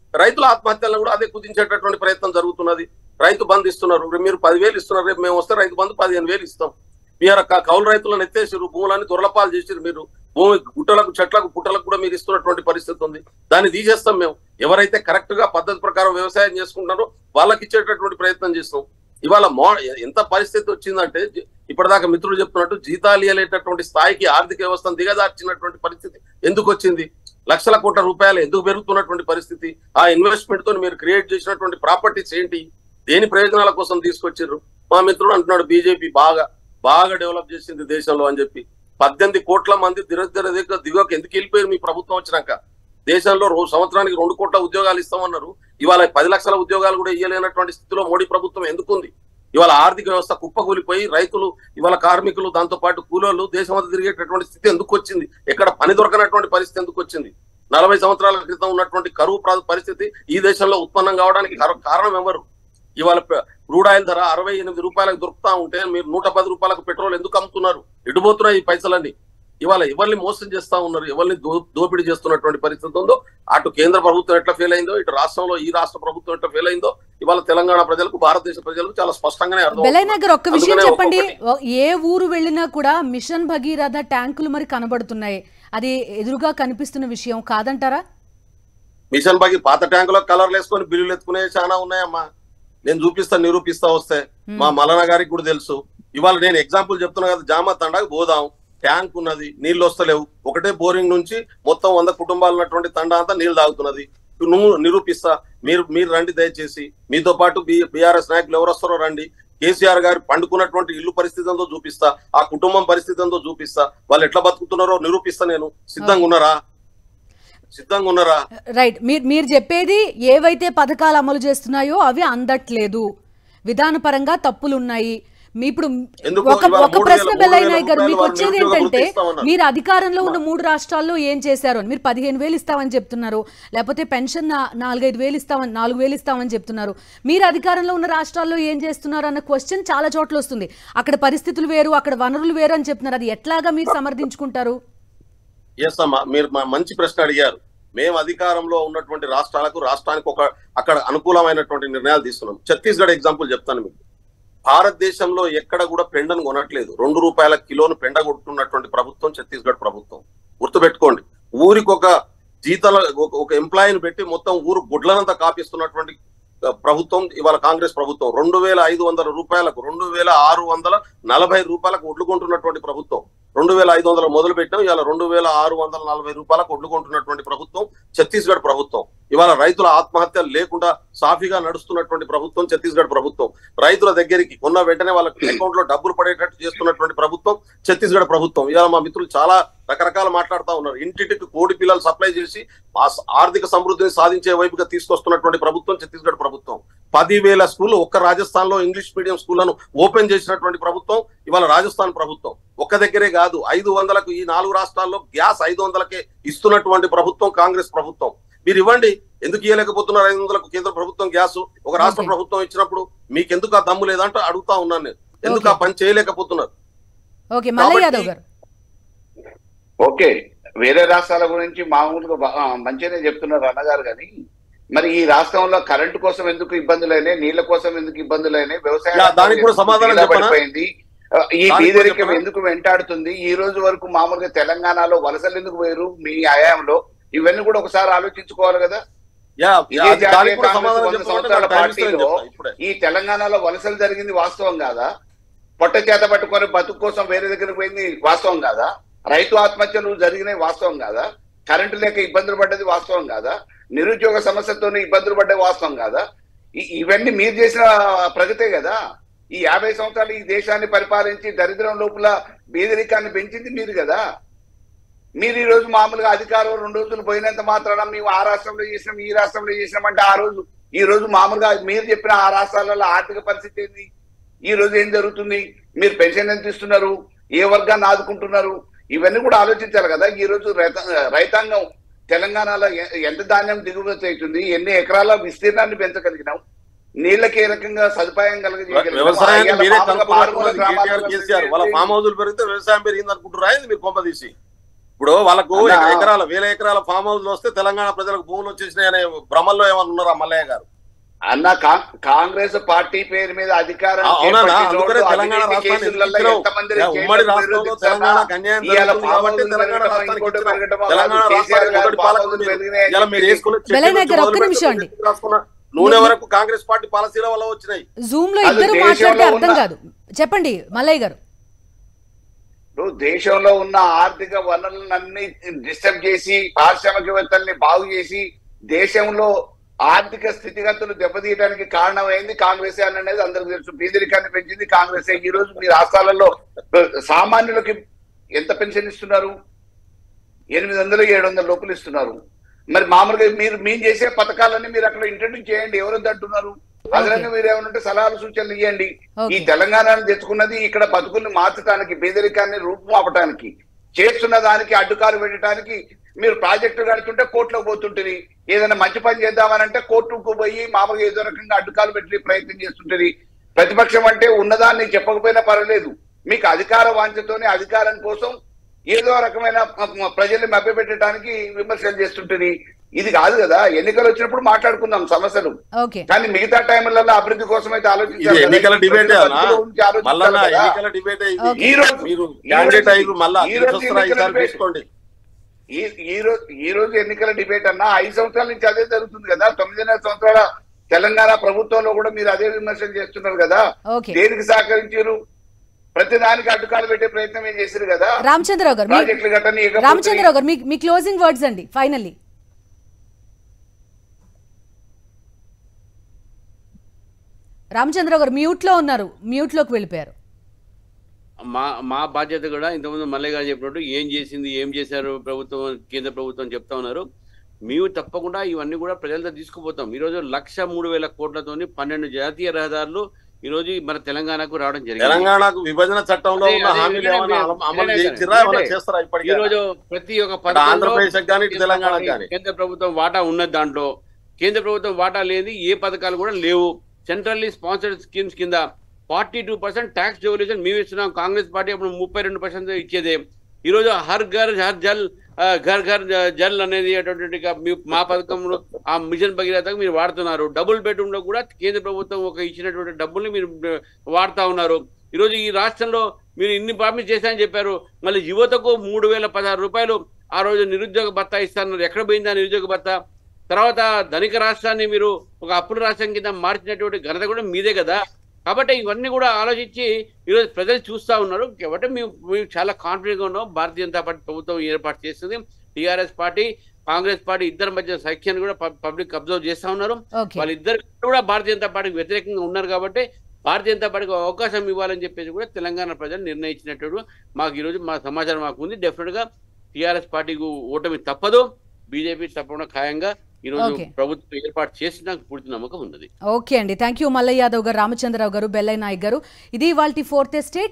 రైతుల ఆత్మహత్యలను కూడా అదే కుదించేటటువంటి ప్రయత్నం జరుగుతున్నది రైతు బంధు ఇస్తున్నారు రేపు మీరు పదివేలు ఇస్తున్నారు రేపు మేము వస్తే రైతు బంధు పదిహేను వేలు ఇస్తాం మీరు క- కౌలు రైతులను ఎత్తేసారు భూములన్నీ దుర్లపాలు చేసిరు మీరు భూమి గుట్టలకు చెట్లకు పుట్టలకు కూడా మీరు ఇస్తున్నటువంటి పరిస్థితి ఉంది దాన్ని తీసేస్తాం మేము ఎవరైతే కరెక్ట్ గా పద్ధతి ప్రకారం వ్యవసాయం చేసుకుంటున్నారో వాళ్ళకి ఇచ్చేటటువంటి ప్రయత్నం చేస్తాం ఇవాళ మో ఎంత పరిస్థితి వచ్చిందంటే జ- ఇప్పటిదాకా మిత్రులు చెప్తున్నట్టు జీతాలు ఇవ్వలేటటువంటి స్థాయికి ఆర్థిక వ్యవస్థను దిగజార్చినటువంటి పరిస్థితి ఎందుకు వచ్చింది లక్షల కోట్ల రూపాయలు ఎందుకు పెరుగుతున్నటువంటి పరిస్థితి ఆ ఇన్వెస్ట్మెంట్ తో మీరు క్రియేట్ చేసినటువంటి ప్రాపర్టీస్ ఏంటి దేని ప్రయోజనాల కోసం తీసుకొచ్చారు మా మిత్రుడు అంటున్నాడు బీజేపీ బాగా బాగా డెవలప్ చేసింది దేశంలో అని చెప్పి పద్దెనిమిది కోట్ల మంది దిరదిర దిగ దిగోకి ఎందుకు వెళ్ళిపోయారు మీ ప్రభుత్వం వచ్చినాక దేశంలో రోజు సంవత్సరానికి రెండు కోట్ల ఉద్యోగాలు ఇస్తామన్నారు ఇవాళ పది లక్షల ఉద్యోగాలు కూడా ఇవ్వలేనటువంటి స్థితిలో మోడీ ప్రభుత్వం ఎందుకుంది ఇవాళ ఆర్థిక వ్యవస్థ కుప్పకూలిపోయి రైతులు ఇవాళ కార్మికులు దాంతో పాటు కూలోళ్ళు దేశమంతా తిరిగేటటువంటి స్థితి ఎందుకు వచ్చింది ఎక్కడ పని దొరకనటువంటి పరిస్థితి ఎందుకు వచ్చింది నలభై సంవత్సరాల క్రితం ఉన్నటువంటి కరువు ప్రా- పరిస్థితి ఈ దేశంలో ఉత్పన్నం కావడానికి కార- కారణం ఎవరు ఇవాళ ప- క్రూడ్ ఆయిల్ ధర అరవై ఎనిమిది రూపాయలకు దొరుకుతా ఉంటే మీరు నూట పది రూపాయలకు పెట్రోల్ ఎందుకు అమ్ముతున్నారు ఎటుపోతున్నాయి ఈ పైసలన్నీ ఇవాళ ఎవరిని మోసం చేస్తా ఉన్నారు ఎవరిని దో దోపిడీ చేస్తున్నటువంటి పరిస్థితి ఉందో అటు కేంద్ర ప్రభుత్వం ఎట్లా ఫెయిల్ అయిందో ఇటు రాష్ట్రంలో ఈ రాష్ట్ర ప్రభుత్వం ఎట్లా ఫెయిల్ అయిందో ఇవాళ తెలంగాణ ప్రజలకు భారతదేశ ప్రజలకు చాలా స్పష్టంగానే అర్థం బెలైనా గారు ఒక్క విషయం అందుకనే చెప్పండి ఒక్కొక్కటి. ఓ- ఏ ఊరు వెళ్ళినా కూడా మిషన్ భగీరథ ట్యాంకులు మరి కనబడుతున్నాయి అది ఎదురుగా కనిపిస్తున్న విషయం కాదంటారా మిషన్ బాగి పాత ట్యాంకులో కలర్లు వేసుకొని బిల్లులు ఎత్తుకునే చాలా ఉన్నాయమ్మా నేను చూపిస్తా నిరూపిస్తా వస్తే మా మలన గారికి కూడా తెలుసు ఇవాళ నేను ఎగ్జాంపుల్ చెప్తున్నా కదా జామ తండాకు పోదాం ట్యాంక్ ఉన్నది నీళ్ళు వస్తలేవు ఒకటే బోరింగ్ నుంచి మొత్తం వంద కుటుంబాలు ఉన్నటువంటి తండా అంతా నీళ్లు తాగుతున్నది నువ్వు నిరూపిస్తా మీరు మీరు రండి దయచేసి మీతో పాటు బి బీఆర్ఎస్ నాయకులు ఎవరు వస్తారో రండి కేసీఆర్ గారు పండుకున్నటువంటి ఇల్లు పరిస్థితి ఎంతో చూపిస్తా ఆ కుటుంబం పరిస్థితి ఎంతో చూపిస్తా వాళ్ళు ఎట్లా బతుకుతున్నారో నిరూపిస్తా నేను సిద్ధంగా ఉన్నారా సిద్ధంగా ఉన్నారా రైట్ మీరు మీరు చెప్పేది ఏవైతే పథకాలు అమలు చేస్తున్నాయో అవి అందట్లేదు విధానపరంగా తప్పులు ఉన్నాయి మీ ఇప్పుడు ఎందుకు ఒక ఇవాళ ఒక మూడు ప్రశ్న వేల- బెల్లయ్య మూడు నాయక్ గారు వేల మీకు రూపాయలు వచ్చేది నిరుద్యోగ ఏంటంటే వృత్తి ఇస్తామన్నారు. మీరు అధికారంలో ఉన్న మూడు రాష్ట్రాల్లో ఏం చేశారు అని మీరు పదిహేను వేలు ఇస్తామని చెప్తున్నారు లేకపోతే పెన్షన్ నా- నాలుగైదు వేలు ఇస్తామని నాలుగు వేలు ఇస్తామని చెప్తున్నారు మీరు అధికారంలో ఉన్న రాష్ట్రాల్లో ఏం చేస్తున్నారు అన్న క్వశ్చన్ చాలా చోట్ల వస్తుంది అక్కడ పరిస్థితులు వేరు అక్కడ వనరులు వేరు అని చెప్తున్నారు అది ఎట్లాగా మీరు సమర్థించుకుంటారు ఎస్ అమ్మా మీరు మా- మంచి ప్రశ్న అడిగారు మేము అధికారంలో ఉన్నటువంటి రాష్ట్రాలకు రాష్ట్రానికి ఒక అక్కడ అనుకూలమైనటువంటి నిర్ణయాలు తీసుకున్నాం ఛత్తీస్గఢ్ ఎగ్జాంపుల్ చెప్తాను మీకు భారతదేశంలో ఎక్కడ కూడా పెండను కొనట్లేదు రెండు రూపాయల కిలోను పెండ కొట్టున్నటువంటి ప్రభుత్వం ఛత్తీస్గఢ్ ప్రభుత్వం గుర్తుపెట్టుకోండి ఊరికి ఒక జీతాల ఒక- ఒక ఎంప్లాయీని పెట్టి మొత్తం ఊరు గుడ్లనంతా కాపిస్తున్నటువంటి ఆ, ప్రభుత్వం ఇవాళ కాంగ్రెస్ ప్రభుత్వం రెండు వేల ఐదు వందల రూపాయలకు రెండు వేల ఆరు వందల నలభై రూపాయలకు ఒడ్లు కొంటున్నటువంటి ప్రభుత్వం రెండు వేల ఐదు వందలు మొదలు పెట్టాం ఇవాళ రెండు వేల ఆరు వందల నలభై రూపాయలకు ఒడ్లు కొంటున్నటువంటి ప్రభుత్వం ఛత్తీస్గఢ్ ప్రభుత్వం ఇవాళ రైతుల ఆత్మహత్యలు లేకుండా సాఫీగా నడుస్తున్నటువంటి ప్రభుత్వం ఛత్తీస్గఢ్ ప్రభుత్వం రైతుల దగ్గరికి కొన్న వెంటనే వాళ్ళ అకౌంట్ లో డబ్బులు పడేటట్టు చేస్తున్నటువంటి ప్రభుత్వం ఛత్తీస్గఢ్ ప్రభుత్వం ఇవాళ మా మిత్రులు చాలా రకరకాల మాట్లాడుతా ఉన్నారు ఇంటింటికి కోడి పిల్లలు సప్లై చేసి ఆ స- ఆర్థిక సమృద్ధిని సాధించే వైపుగా తీసుకొస్తున్నటువంటి ప్రభుత్వం ఛత్తీస్గఢ్ ప్రభుత్వం పదివేల స్కూల్ ఒక్క రాజస్థాన్ లో ఇంగ్లీష్ మీడియం స్కూళ్లను ఓపెన్ చేసినటువంటి ప్రభుత్వం ఇవాళ రాజస్థాన్ ప్రభుత్వం ఒక్క దగ్గరే కాదు ఐదు వందలకు ఈ నాలుగు రాష్ట్రాల్లో గ్యాస్ ఐదు వందలకే ఇస్తున్నటువంటి ప్రభుత్వం కాంగ్రెస్ ప్రభుత్వం మీరు ఇవ్వండి ఎందుకు ఇవ్వలేకపోతున్నారు ఐదు వందలకు కేంద్ర ప్రభుత్వం గ్యాస్ ఒక రాష్ట్ర Okay. ప్రభుత్వం ఇచ్చినప్పుడు మీకు ఎందుకు ఆ దమ్ము లేదంటే అడుగుతా ఉన్నాను నేను ఎందుకు ఆ Okay. పని చేయలేకపోతున్నారు ఓకే మల్లయ్య కాబట్టి- యాదవ్ గారు ఓకే వేరే రాష్ట్రాల గురించి మామూలుగా బా- ఆ, మంచిగానే చెప్తున్నారు అన్నగారు కానీ మరి ఈ రాష్ట్రంలో కరెంటు కోసం ఎందుకు ఇబ్బందులైనాయి నీళ్ల కోసం ఎందుకు ఇబ్బందులైనాయి వ్యవసాయ యా, దానికి కూడా సమాధానం ఎందుకు చెప్పనా? పడిపోయింది ఆ, ఈ దానికి కూడా బీదరికం చెప్పనా? ఎందుకు వెంటాడుతుంది ఈ రోజు వరకు మామూలుగా తెలంగాణలో వలసలు ఎందుకు పోయారు మీ హయాంలో ఇవన్నీ కూడా ఒకసారి ఆలోచించుకోవాలి కదా యా, ఇదే యా, జాతీయ దానికి కూడా కాంగ్రెస్ సమాధానం వంద చెప్పమంటే సంవత్సరాల నాకు టైం ఇస్తే నేను పార్టీలో చెప్తా ఇప్పుడే. ఈ తెలంగాణలో వలసలు జరిగింది వాస్తవం కాదా పొట్ట చేత పట్టుకొని బతుకు కోసం వేరే దగ్గరికి పోయింది వాస్తవం కాదా రైతు ఆత్మహత్యలు జరిగినాయి వాస్తవం కాదా కరెంటు లేక ఇబ్బందులు పడ్డది వాస్తవం కాదా నిరుద్యోగ సమస్యతో ఇబ్బందులు పడ్డది వాస్తవం కాదా ఈ- ఇవన్నీ మీరు చేసిన ప్రగతే కదా ఈ యాభై సంవత్సరాలు ఈ దేశాన్ని పరిపాలించి దరిద్రం లోపల బేదరికాన్ని పెంచింది మీరు కదా మీరు ఈ రోజు మామూలుగా అధికారం రెండు రోజులు పోయినంత మాత్రాన మేము ఆ రాష్ట్రంలో చేసినాం ఈ రాష్ట్రంలో చేసినాం అంటే ఆ రోజు ఈ రోజు మామూలుగా మీరు చెప్పిన ఆ రాష్ట్రాలలో ఆర్థిక పరిస్థితి ఏంది ఈ రోజు ఏం జరుగుతుంది మీరు పెన్షన్ ఎంత ఇస్తున్నారు ఏ వర్గాన్ని ఆదుకుంటున్నారు ఇవన్నీ కూడా ఆలోచించాలి కదా ఈ రోజు రైత- రైతాంగం తెలంగాణలో ఎ- ఎంత ధాన్యం దిగుమతి అవుతుంది ఎన్ని ఎకరాల విస్తీర్ణాన్ని పెంచగలిగినాం నీళ్ళకి ఏ రకంగా సదుపాయం కలగజేయగలిగినాం వ్యవసాయాన్ని ఇవాళ మీరే మామూలుగా మారుమూల కనుక్కున్నట్టున్నది కేటీఆర్ గ్రామాలలో కేసీఆర్ వాళ్ళ ఫామ్ హౌజులు పెరిగితే వ్యవసాయం పెరిగింది అనుకుంటున్నా ఇది మీరు కొంప తీసి ఇప్పుడు వాళ్ళకు అన్నా. ఎకరాల వేల ఎకరాల ఫామ్ హౌస్ వస్తే తెలంగాణ ప్రజలకు భూములు వచ్చేసినాయి అనే భ్రమల్లో ఏమన్నా ఉన్నారా మల్లయ్య గారు అన్న కా- కాంగ్రెస్ పార్టీ పేరు మీద అధికారం ఆ, అవునన్నా చేపట్టిన అందుకనే వాళ్ళు తెలంగాణ అవినీతి రాష్ట్రాన్ని కేసులలో ఇచ్చినావు. ఎంతమందిని యా, ఉమ్మడి జైల్లో రాష్ట్రంలో పెడుతున్నా? తెలంగాణకు అన్యాయం ఇవాళ జరుగుతుంది కాబట్టి పాపం తెలంగాణ పెరగటమో, రాష్ట్రానికి ఇంకోటి ఇచ్చినావు. పెరగటమో, తెలంగాణ వాళ్ళు రాష్ట్రానికి కేసీఆర్ మొదటి గారు పాలకులు పాపం మీరు. పెరిగినాయి ఇలా మీరు వేసుకున్న చెట్టు బెలైనా నుంచి గారు, ఒక్క మొదలు నిమిషం పెట్టుకుని అండి. రాసుకున్న నూనె వరకు కాంగ్రెస్ పార్టీ పాలసీల వల్ల వచ్చినాయి జూమ్ లో అది ఇద్దరు దేశంలో మాట్లాడితే అర్థం ఉన్న- కాదు చెప్పండి మల్లయ్య గారు ఇప్పుడు దేశంలో ఉన్న ఆర్థిక వనరులన్నీ డిస్టర్బ్ చేసి పారిశ్రామికవేత్తల్ని బాగు చేసి దేశంలో ఆర్థిక స్థితిగతులు దెబ్బతీయడానికి కారణమైంది కాంగ్రెస్ అనేది అందరికి తెలుసు పేదరికాన్ని పెంచింది కాంగ్రెస్ ఈ రోజు మీ రాష్ట్రాలలో సామాన్యులకి ఎంత పెన్షన్ ఇస్తున్నారు ఎనిమిది వందలు ఏడు వందల లోపలు ఇస్తున్నారు మరి మామూలుగా మీరు మేము చేసే పథకాలన్నీ మీరు అక్కడ ఇంట్రడ్యూస్ చేయండి ఎవరు అంటున్నారు అదనంగా మీరు ఏమనంటే సలహాలు సూచనలు ఇవ్వండి Okay. ఈ తెలంగాణను తెచ్చుకున్నది ఇక్కడ బతుకుల్ని మార్చడానికి పేదరికాన్ని రూపుమాపటానికి చేస్తున్న దానికి అడ్డుకాలు పెట్టడానికి మీరు ప్రాజెక్టు కడుతుంటే కోర్టులోకి పోతుంటుంది ఏదైనా మంచి పని చేద్దామనంటే కోర్టుకు పోయి మామూలుగా ఏదో రకంగా అడ్డుకాలు పెట్టి ప్రయత్నం చేస్తుంటది ప్రతిపక్షం అంటే ఉన్నదాన్ని చెప్పకపోయినా పర్వాలేదు మీకు అధికార వాంఛతోనే అధికారం కోసం ఏదో రకమైన మ- ప్రజల్ని మభ్యపెట్టడానికి విమర్శలు చేస్తుంటుంది ఇది కాదు కదా ఎన్నికలు వచ్చినప్పుడు మాట్లాడుకుందాం సమస్యలు ఓకే కానీ మిగతా టైంలలో అభివృద్ధి కోసం అయితే ఇది ఆలోచించాలి కదా. ఎన్నికల డిబేట్ ప్రజల బతుకుల గురించి ఆలోచించాలి మళ్ళా కదా. ఎన్నికల డిబేట్ Okay. ఈ రోజు మీరు ఈ క్యాండిడేట్ రోజు- అయ్యారు మళ్ళా ఈ రోజు చూస్తారా ఎన్నికల ఈసారి డిబేట్. తీసుకోండి ఈ ఈ రోజు ఈ రోజు ఎన్నికల డిబేట్ అన్నా ఐదు సంవత్సరాల నుంచి అదే జరుగుతుంది కదా తొమ్మిదిన్నర సంవత్సరాల తెలంగాణ ప్రభుత్వంలో కూడా మీరు అదే విమర్శలు చేస్తున్నారు కదా ఓకే దేనికి సహకరించారు ప్రతి దానికి అడ్డుకాలు పెట్టే ప్రయత్నం ఏం చేశారు కదా రామచంద్రరావు గారు మీ- ప్రాజెక్టులు గట్టని ఇకపోతే- రామచంద్రరావు గారు మీ మీ క్లోజింగ్ వర్డ్స్ అండి ఫైనల్లీ రామచంద్రరావు గారు మ్యూట్ లో ఉన్నారు మ్యూట్ లోకి వెళ్ళిపోయారు మా మా బాధ్యత కూడా ఇంతకుముందు మల్లయ్య గారు చెప్పినట్టు ఏం చేసింది ఏం చేశారు ప్రభుత్వం కేంద్ర ప్రభుత్వం చెప్తా ఉన్నారు మేము తప్పకుండా ఇవన్నీ కూడా ప్రజలతో తీసుకుపోతాం ఈరోజు లక్ష మూడు వేల కోట్లతోని పన్నెండు జాతీయ రహదారులు ఈరోజు మన తెలంగాణకు రావడం జరిగింది తెలంగాణకు విభజన చట్టంలో అదే- ఉన్న అదే హామీలు వినయం ఏమైనా వినయం అమలు వినయం చేయించిరా ఏమైనా వినయం. చేస్తారా ఈ ఇప్పటికీ రోజు ప్రతి ఒక్క అటు పథకంలో ఆంధ్రప్రదేశ్ కానీ ఇటు తెలంగాణకు కానీ కేంద్ర ప్రభుత్వం వాటా ఉన్నది దాంట్లో కేంద్ర ప్రభుత్వం వాటా లేని ఏ పథకాలు కూడా లేవు సెంట్రల్లీ స్పాన్సర్డ్ స్కీమ్స్ కింద forty two percent tax devolution మేము ఇస్తున్నాం కాంగ్రెస్ పార్టీ అప్పుడు ముప్పై రెండు పర్సెంట్ ఇచ్చేదే ఈరోజు హర్ ఘర్ హర్ జల్ ఆ, ఘర్ ఘర్ జ- జల్ అనేది అటువంటి క- మీ- మా పథకంలో ఆ మిషన్ భగీరథకు మీరు వాడుతున్నారు డబుల్ బెడ్రూమ్ లో కూడా కేంద్ర ప్రభుత్వం ఒక ఇచ్చినటువంటి డబ్బుల్ని మీరు ఆ, వాడుతా ఉన్నారు ఈరోజు ఈ రాష్ట్రంలో మీరు ఇన్ని ప్రామిస్ చేశారని చెప్పారు మళ్ళీ యువతకు మూడు వేల పదహారు రూపాయలు ఆ రోజు నిరుద్యోగ భత్తా ఇస్తాన్నారు ఎక్కడ పోయిందా నిరుద్యోగ భత్తా తర్వాత ధనిక రాష్ట్రాన్ని మీరు ఒక అప్పుల రాష్ట్రం కింద మార్చినటువంటి ఘనత కూడా మీదే కదా కాబట్టి ఇవన్నీ కూడా ఆలోచించి ఈరోజు ప్రజలు చూస్తా ఉన్నారు కాబట్టి మేము మేము చాలా కాన్ఫిడెంట్గా ఉన్నాం భారతీయ జనతా పార్టీ ప్రభుత్వం ఏర్పాటు చేస్తుంది టీఆర్ఎస్ పార్టీ కాంగ్రెస్ పార్టీ ఇద్దరి మధ్య సఖ్యాన్ని కూడా పబ్లిక్ అబ్జర్వ్ చేస్తా ఉన్నారు ఓకే వాళ్ళిద్దరు కూడా భారతీయ జనతా పార్టీకి వ్యతిరేకంగా ఉన్నారు కాబట్టి భారతీయ జనతా పార్టీకి ఒక అవకాశం ఇవ్వాలని చెప్పేసి కూడా తెలంగాణ ప్రజలు నిర్ణయించినట్టు మాకు ఈరోజు మా సమాచారం మాకు ఉంది డెఫినెట్ గా టీఆర్ఎస్ పార్టీకి ఓటమి తప్పదు బీజేపీ తప్పకుండా ఖాయంగా ఈరోజు Okay. ప్రభుత్వం ఏర్పాటు చేసి నాకు పూర్తి నమ్మకం ఉన్నది ఓకే అండి థ్యాంక్ యూ మల్లయ్య యాదవ్ గారు రామచంద్రరావు గారు బెల్లయ్య నాయక్ గారు ఇది వాళ్ళ ఫోర్త్ ఎస్టేట్